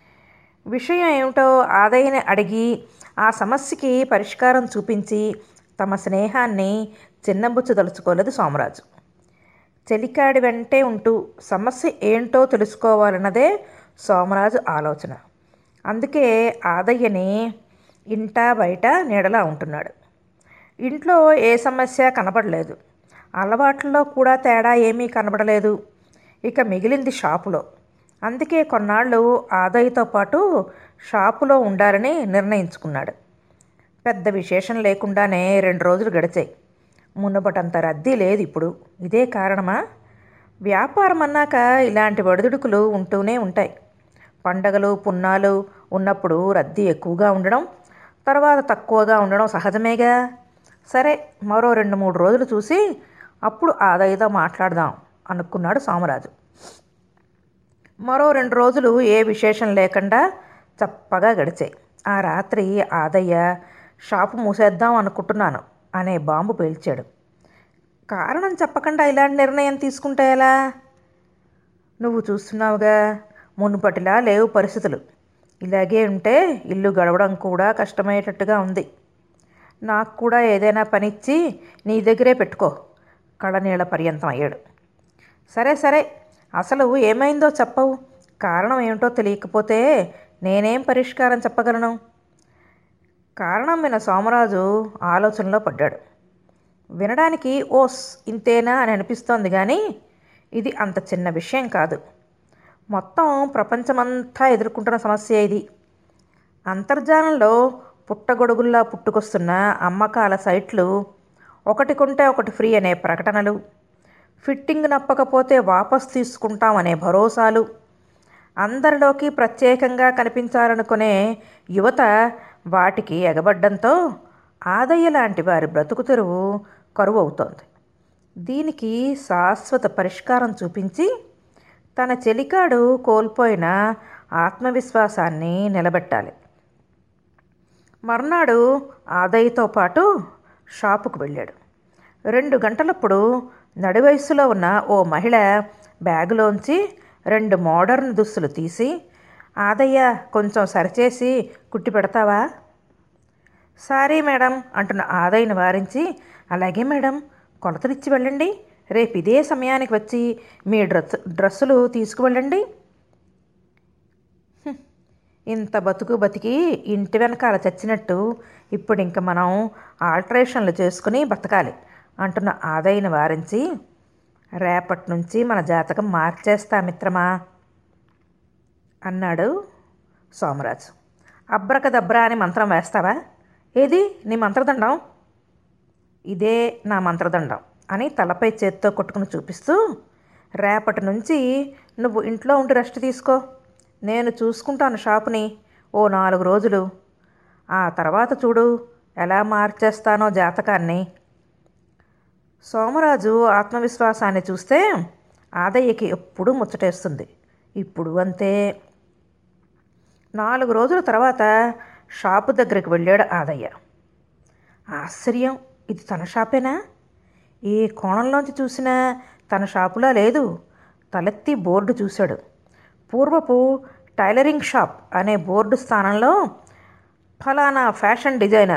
విషయం ఏమిటో ఆదయ్యని అడిగి ఆ సమస్యకి పరిష్కారం చూపించి తమ స్నేహాన్ని చిన్నబుచ్చదలుచుకోలేదు సోమరాజు చెలికాడి వెంటే ఉంటూ సమస్య ఏంటో తెలుసుకోవాలన్నదే సోమరాజు ఆలోచన అందుకే ఆదయ్యని ఇంటా బయట నీడలా ఉంటున్నాడు ఇంట్లో ఏ సమస్య కనపడలేదు అలవాట్లలో కూడా తేడా ఏమీ కనబడలేదు ఇక మిగిలింది షాపులో అందుకే కొన్నాళ్ళు ఆదాయతో పాటు షాపులో ఉండాలని నిర్ణయించుకున్నాడు పెద్ద విశేషం లేకుండానే రెండు రోజులు గడిచాయి మునుపటంత రద్దీ లేదు ఇప్పుడు ఇదే కారణమా వ్యాపారం అన్నాక ఇలాంటి ఒడిదుడుకులు ఉంటూనే ఉంటాయి పండగలు పున్నాలు ఉన్నప్పుడు రద్దీ ఎక్కువగా ఉండడం తర్వాత తక్కువగా ఉండడం సహజమేగా సరే మరో రెండు మూడు రోజులు చూసి అప్పుడు ఆదాయతో మాట్లాడదాం అనుకున్నాడు సోమరాజు మరో రెండు రోజులు ఏ విశేషం లేకుండా చప్పగా గడిచాయి ఆ రాత్రి ఆదయ్య షాపు మూసేద్దాం అనుకుంటున్నాను అనే బాంబు పేల్చాడు కారణం చెప్పకుండా ఇలాంటి నిర్ణయం తీసుకుంటే ఎలా నువ్వు చూస్తున్నావుగా మునుపటిలా లేవు పరిస్థితులు ఇలాగే ఉంటే ఇల్లు గడవడం కూడా కష్టమయ్యేటట్టుగా ఉంది నాకు కూడా ఏదైనా పనిచ్చి నీ దగ్గరే పెట్టుకో కళ్ళనీళ్ళ పర్యంతం అయ్యాడు సరే సరే అసలు ఏమైందో చెప్పవు కారణం ఏమిటో తెలియకపోతే నేనేం పరిష్కారం చెప్పగలను కారణం విన సోమరాజు ఆలోచనలో పడ్డాడు వినడానికి ఓస్ ఇంతేనా అని అనిపిస్తోంది కానీ ఇది అంత చిన్న విషయం కాదు మొత్తం ప్రపంచమంతా ఎదుర్కొంటున్న సమస్య ఇది అంతర్జాలంలో పుట్టగొడుగుల్లా పుట్టుకొస్తున్న అమ్మకాల సైట్లు ఒకటి కొంటే ఒకటి ఫ్రీ అనే ప్రకటనలు ఫిట్టింగ్ నప్పకపోతే వాపస్ తీసుకుంటామనే భరోసాలు అందరిలోకి ప్రత్యేకంగా కనిపించాలనుకునే యువత వాటికి ఎగబడ్డంతో ఆదయ్య లాంటి వారి బ్రతుకు తెరువు కరువు అవుతోంది దీనికి శాశ్వత పరిష్కారం చూపించి తన చెలికాడు కోల్పోయిన ఆత్మవిశ్వాసాన్ని నిలబెట్టాలి మర్నాడు ఆదయ్యతో పాటు షాపుకు వెళ్ళాడు రెండు గంటలప్పుడు నడివయస్సులో ఉన్న ఓ మహిళ బ్యాగులోంచి రెండు మోడర్న్ దుస్తులు తీసి ఆదయ్య కొంచెం సరిచేసి కుట్టి పెడతావా సారీ మేడం అంటున్న ఆదయ్యని వారించి అలాగే మేడం కొలతలిచ్చి వెళ్ళండి రేపు ఇదే సమయానికి వచ్చి మీ డ్రెస్ డ్రెస్సులు తీసుకువెళ్ళండి హ్మ్. ఇంత బతుకు బతికి ఇంటి వెనకాల చచ్చినట్టు ఇప్పుడు ఇంక మనం ఆల్టరేషన్లు చేసుకుని బతకాలి అంటున్న ఆదాయని వారించి రేపటి నుంచి మన జాతకం మార్చేస్తా మిత్రమా అన్నాడు సోమరాజు అబ్రకదబ్రా అని మంత్రం వేస్తావా ఏది నీ మంత్రదండం ఇదే నా మంత్రదండం అని తలపై చేత్తో కొట్టుకుని చూపిస్తూ రేపటి నుంచి నువ్వు ఇంట్లో ఉండి రెస్ట్ తీసుకో నేను చూసుకుంటాను షాపుని ఓ నాలుగు రోజులు ఆ తర్వాత చూడు ఎలా మార్చేస్తానో జాతకాన్ని సోమరాజు ఆత్మవిశ్వాసాన్ని చూస్తే ఆదయ్యకి ఎప్పుడూ ముచ్చటేస్తుంది ఇప్పుడు అంతే నాలుగు రోజుల తర్వాత షాపు దగ్గరికి వెళ్ళాడు ఆదయ్య ఆశ్చర్యం ఇది తన షాపేనా ఏ కోణంలోంచి చూసినా తన షాపులా లేదు తలెత్తి బోర్డు చూశాడు పూర్వపు టైలరింగ్ షాప్ అనే బోర్డు స్థానంలో ఫలానా ఫ్యాషన్ డిజైనర్స్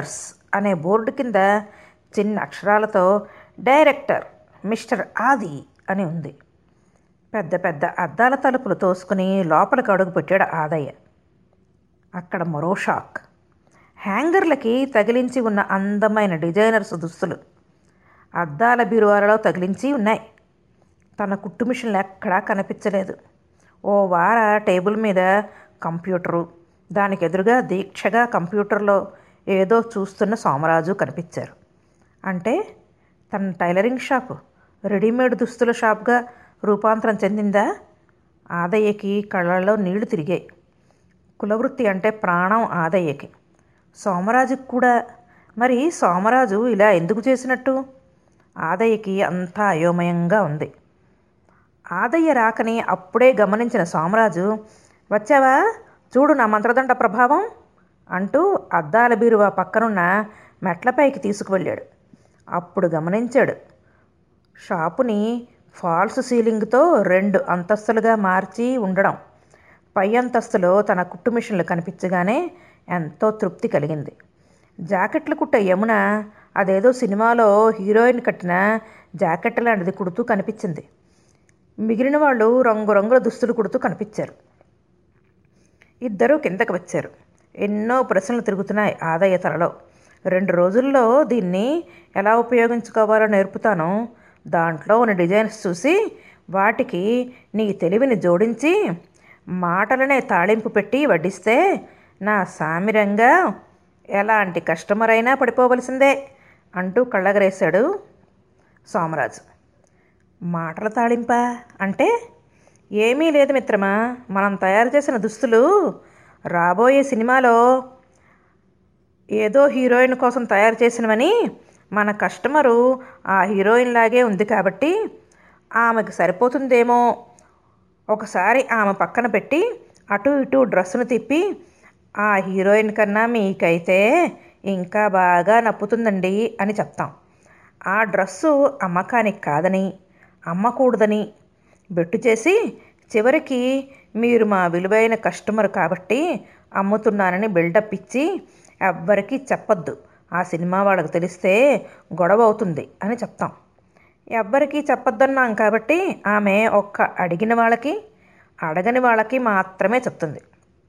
అనే బోర్డు కింద చిన్న అక్షరాలతో డైరెక్టర్ మిస్టర్ ఆది అని ఉంది పెద్ద పెద్ద అద్దాల తలుపులు తోసుకుని లోపలికి అడుగు పెట్టాడు ఆదయ్య అక్కడ మరో షాక్ హ్యాంగర్లకి తగిలించి ఉన్న అందమైన డిజైనర్స్ దుస్తులు అద్దాల బీరువాలలో తగిలించి ఉన్నాయి తన కుట్టు మిషన్లు ఎక్కడా కనిపించలేదు ఓ వార టేబుల్ మీద కంప్యూటరు దానికి ఎదురుగా దీక్షగా కంప్యూటర్లో ఏదో చూస్తున్న సోమరాజు కనిపించారు అంటే తన టైలరింగ్ షాపు రెడీమేడ్ దుస్తుల షాప్గా రూపాంతరం చెందిందా ఆదయ్యకి కళ్ళల్లో నీళ్లు తిరిగాయి కులవృత్తి అంటే ప్రాణం ఆదయ్యకి సోమరాజుకి కూడా మరి సోమరాజు ఇలా ఎందుకు చేసినట్టు ఆదయ్యకి అంతా అయోమయంగా ఉంది ఆదయ్య రాకని అప్పుడే గమనించిన సోమరాజు వచ్చావా చూడు నా మంత్రదండ ప్రభావం అంటూ అద్దాల బీరువా పక్కనున్న మెట్లపైకి తీసుకువెళ్ళాడు అప్పుడు గమనించాడు షాపుని ఫాల్స్ సీలింగ్తో రెండు అంతస్తులుగా మార్చి ఉండడం పై అంతస్తులో తన కుట్టు మిషన్లు కనిపించగానే ఎంతో తృప్తి కలిగింది జాకెట్లు కుట్ట యమున అదేదో సినిమాలో హీరోయిన్ కట్టిన జాకెట్ లాంటిది కుడుతూ కనిపించింది మిగిలిన వాళ్ళు రంగురంగుల దుస్తులు కుడుతూ కనిపించారు ఇద్దరూ కిందకి వచ్చారు ఎన్నో ప్రశ్నలు తిరుగుతున్నాయి ఆదాయ తలలో రెండు రోజుల్లో దీన్ని ఎలా ఉపయోగించుకోవాలో నేర్పుతాను దాంట్లో ఉన్న డిజైన్స్ చూసి వాటికి నీ తెలివిని జోడించి మాటలనే తాళింపు పెట్టి వడ్డిస్తే నా సామిరంగా ఎలాంటి కస్టమర్ అయినా పడిపోవలసిందే అంటూ కళ్ళగరేశాడు సోమరాజు మాటల తాళింపా అంటే ఏమీ లేదు మిత్రమా మనం తయారు చేసిన దుస్తులు రాబోయే సినిమాలో ఏదో హీరోయిన్ కోసం తయారు చేసినవని మన కస్టమరు ఆ హీరోయిన్ లాగే ఉంది కాబట్టి ఆమెకు సరిపోతుందేమో ఒకసారి ఆమె పక్కన పెట్టి అటు ఇటు డ్రెస్సును తిప్పి ఆ హీరోయిన్ కన్నా మీకైతే ఇంకా బాగా నప్పుతుందండి అని చెప్తాం ఆ డ్రెస్సు అమ్మకానికి కాదని అమ్మకూడదని బెట్టు చేసి చివరికి మీరు మా విలువైన కస్టమర్ కాబట్టి అమ్ముతున్నానని బిల్డప్ ఇచ్చి ఎవ్వరికీ చెప్పొద్దు ఆ సినిమా వాళ్ళకి తెలిస్తే గొడవ అవుతుంది అని చెప్తాం ఎవ్వరికీ చెప్పొద్దన్నాం కాబట్టి ఆమె ఒక్క అడిగిన వాళ్ళకి అడగని వాళ్ళకి మాత్రమే చెప్తుంది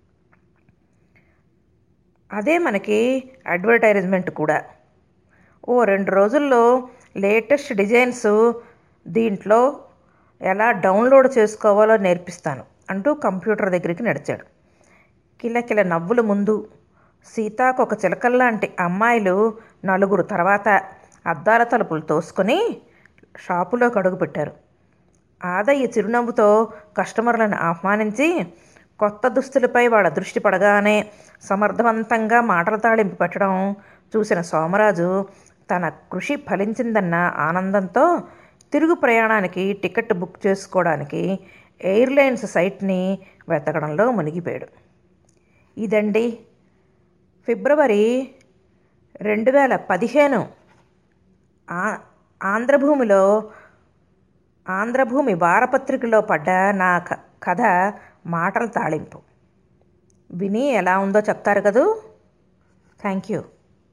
అదే మనకి అడ్వర్టైజ్మెంట్ కూడా ఓ రెండు రోజుల్లో లేటెస్ట్ డిజైన్స్ దీంట్లో ఎలా డౌన్లోడ్ చేసుకోవాలో నేర్పిస్తాను అంటూ కంప్యూటర్ దగ్గరికి నడిచాడు కిలకిల నవ్వుల ముందు సీతాకు ఒక చిలకల్లాంటి అమ్మాయిలు నలుగురు తర్వాత అద్దాల తలుపులు తోసుకొని షాపులోకి అడుగుపెట్టారు ఆదయ్య చిరునవ్వుతో కస్టమర్లను ఆహ్వానించి కొత్త దుస్తులపై వాళ్ళ దృష్టి పడగానే సమర్థవంతంగా మాటల తాళింపు పెట్టడం చూసిన సోమరాజు తన కృషి ఫలించిందన్న ఆనందంతో తిరుగు ప్రయాణానికి టికెట్ బుక్ చేసుకోవడానికి ఎయిర్లైన్స్ సైట్ని వెతకడంలో మునిగిపోయాడు ఇదండి ఫిబ్రవరి రెండు వేల పదిహేను ఆ ఆంధ్రభూమిలో ఆంధ్రభూమి వారపత్రికలో పడ్డ నా క- కథ మాటల తాళింపు విని ఎలా ఉందో చెప్తారు కదూ థ్యాంక్ యూ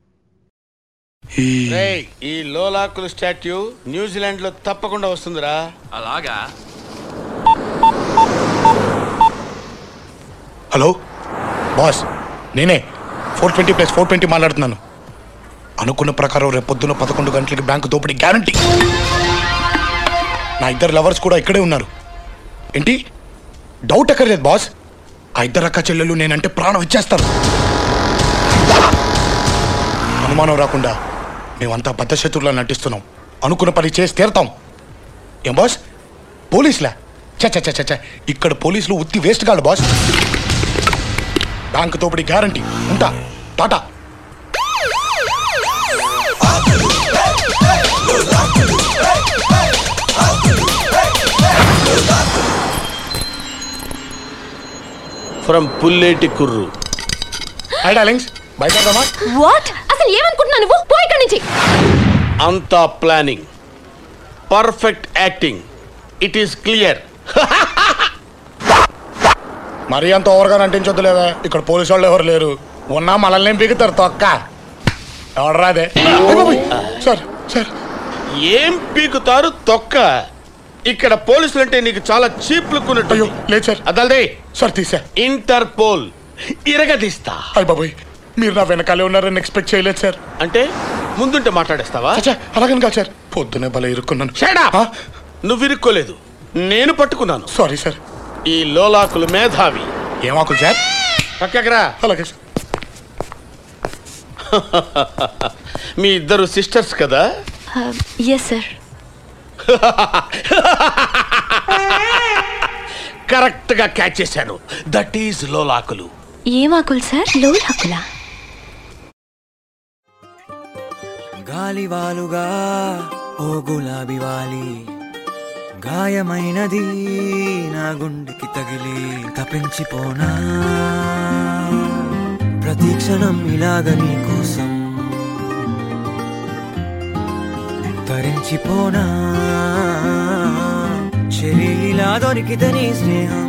రేయ్, ఈ లోలాకుల స్టాట్యూ న్యూజిలాండ్ లో తప్పకుండా వస్తుందిరా అలాగా హలో బాస్ నేనే four twenty plus four twenty మాట్లాడుతున్నాను అనుకున్న ప్రకారం రేపు పొద్దున్న పదకొండు గంటలకి బ్యాంకు దోపిడీ గ్యారంటీ నా ఇద్దరు లవర్స్ కూడా ఇక్కడే ఉన్నారు ఏంటి డౌట్ ఎక్కర్లేదు బాస్ ఆ ఇద్దరు అక్క చెల్లెలు నేనంటే ప్రాణం ఇచ్చేస్తాను అనుమానం రాకుండా మేమంతా బద్ధశత్రులా నటిస్తున్నాం అనుకున్న పని చేసి తీరతాం ఏం బాస్ పోలీసులా చ చ చ చ, చ ఇక్కడ పోలీసులు ఉత్తి వేస్ట్ కాదు బాస్ బ్యాంక్ తోపిడి గ్యారంటీ ఉంటా tata from Pulleti Kurru hi darlings బయటదామా వాట్ అసలు ఏమనుకుంటున్నా నువ్వు పో ఇక్కడి నుంచి అంతా planning perfect acting it is clear మరీ అంత ఓవర్గా నటించొద్దు లేదా ఇక్కడ పోలీసు వాళ్ళు ఎవరు లేరు ఉన్నా మనల్ని ఏం పీకుతారు తొక్క ఎవడరాదే సార్ సార్ ఏం పీకుతారు తొక్క ఇక్కడ పోలీసులు అంటే నీకు చాలా చీప్ లుక్ ఉన్నట్టు లేదు సార్ అదల్దే సార్ తీసా ఇంటర్పోల్ ఇరగదీస్తా అయ్య బాబాయ్ మీరు నా వెనకాలే ఉన్నారని ఎక్స్పెక్ట్ చేయలేదు సార్ అంటే ముందుంటే మాట్లాడేస్తావా అలాగని కాదు సార్ పొద్దునే భలే ఇరుక్కున్నాను షేడా నువ్వు ఇరుక్కోలేదు నేను పట్టుకున్నాను సారీ సార్ ఈ లోలాకులు మేధావి ఏమాకులు సార్ పక్కకరా అలాగే సార్ మీ ఇద్దరు సిస్టర్స్ కదా ఎస్ సార్ కరెక్ట్ గా క్యాచ్ చేశాను దట్ ఈజ్ లోలాకులు ఏం ఆకులు సార్ లోల్ ఆకులా గాలివాలుగా ఓ గులాబీ వాలి గాయమైనది నా గుండెకి తగిలి తప్పించిపోనా ప్రతి క్షణం ఇలాగ నీ కోసం తరించిపోనా చెలి ఇలా దొరికితే నీ స్నేహం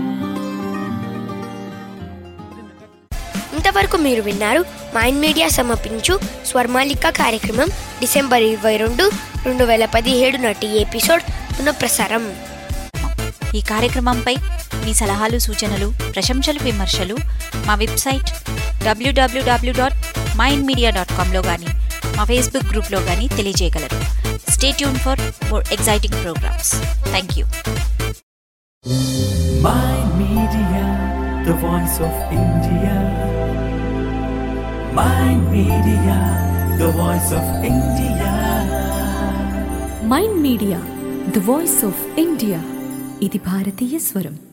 ఇంతవరకు మీరు విన్నారు మైండ్ మీడియా సమర్పించు స్వర్మాలిక కార్యక్రమం డిసెంబర్ ఇరవై రెండు రెండు వేల పదిహేడు నాటి ఎపిసోడ్ పునఃప్రసారం ఈ కార్యక్రమంపై మీ సలహాలు సూచనలు ప్రశంసలు విమర్శలు మా website W W W dot Mind Media dot కామ్లో కానీ మా ఫేస్బుక్ గ్రూప్లో కానీ తెలియజేయగలరు stay tune for more exciting programmes thank you Mind Media, the voice of India. Mind Media, the voice of India. Mind Media the voice of India ఇది భారతీయ స్వరం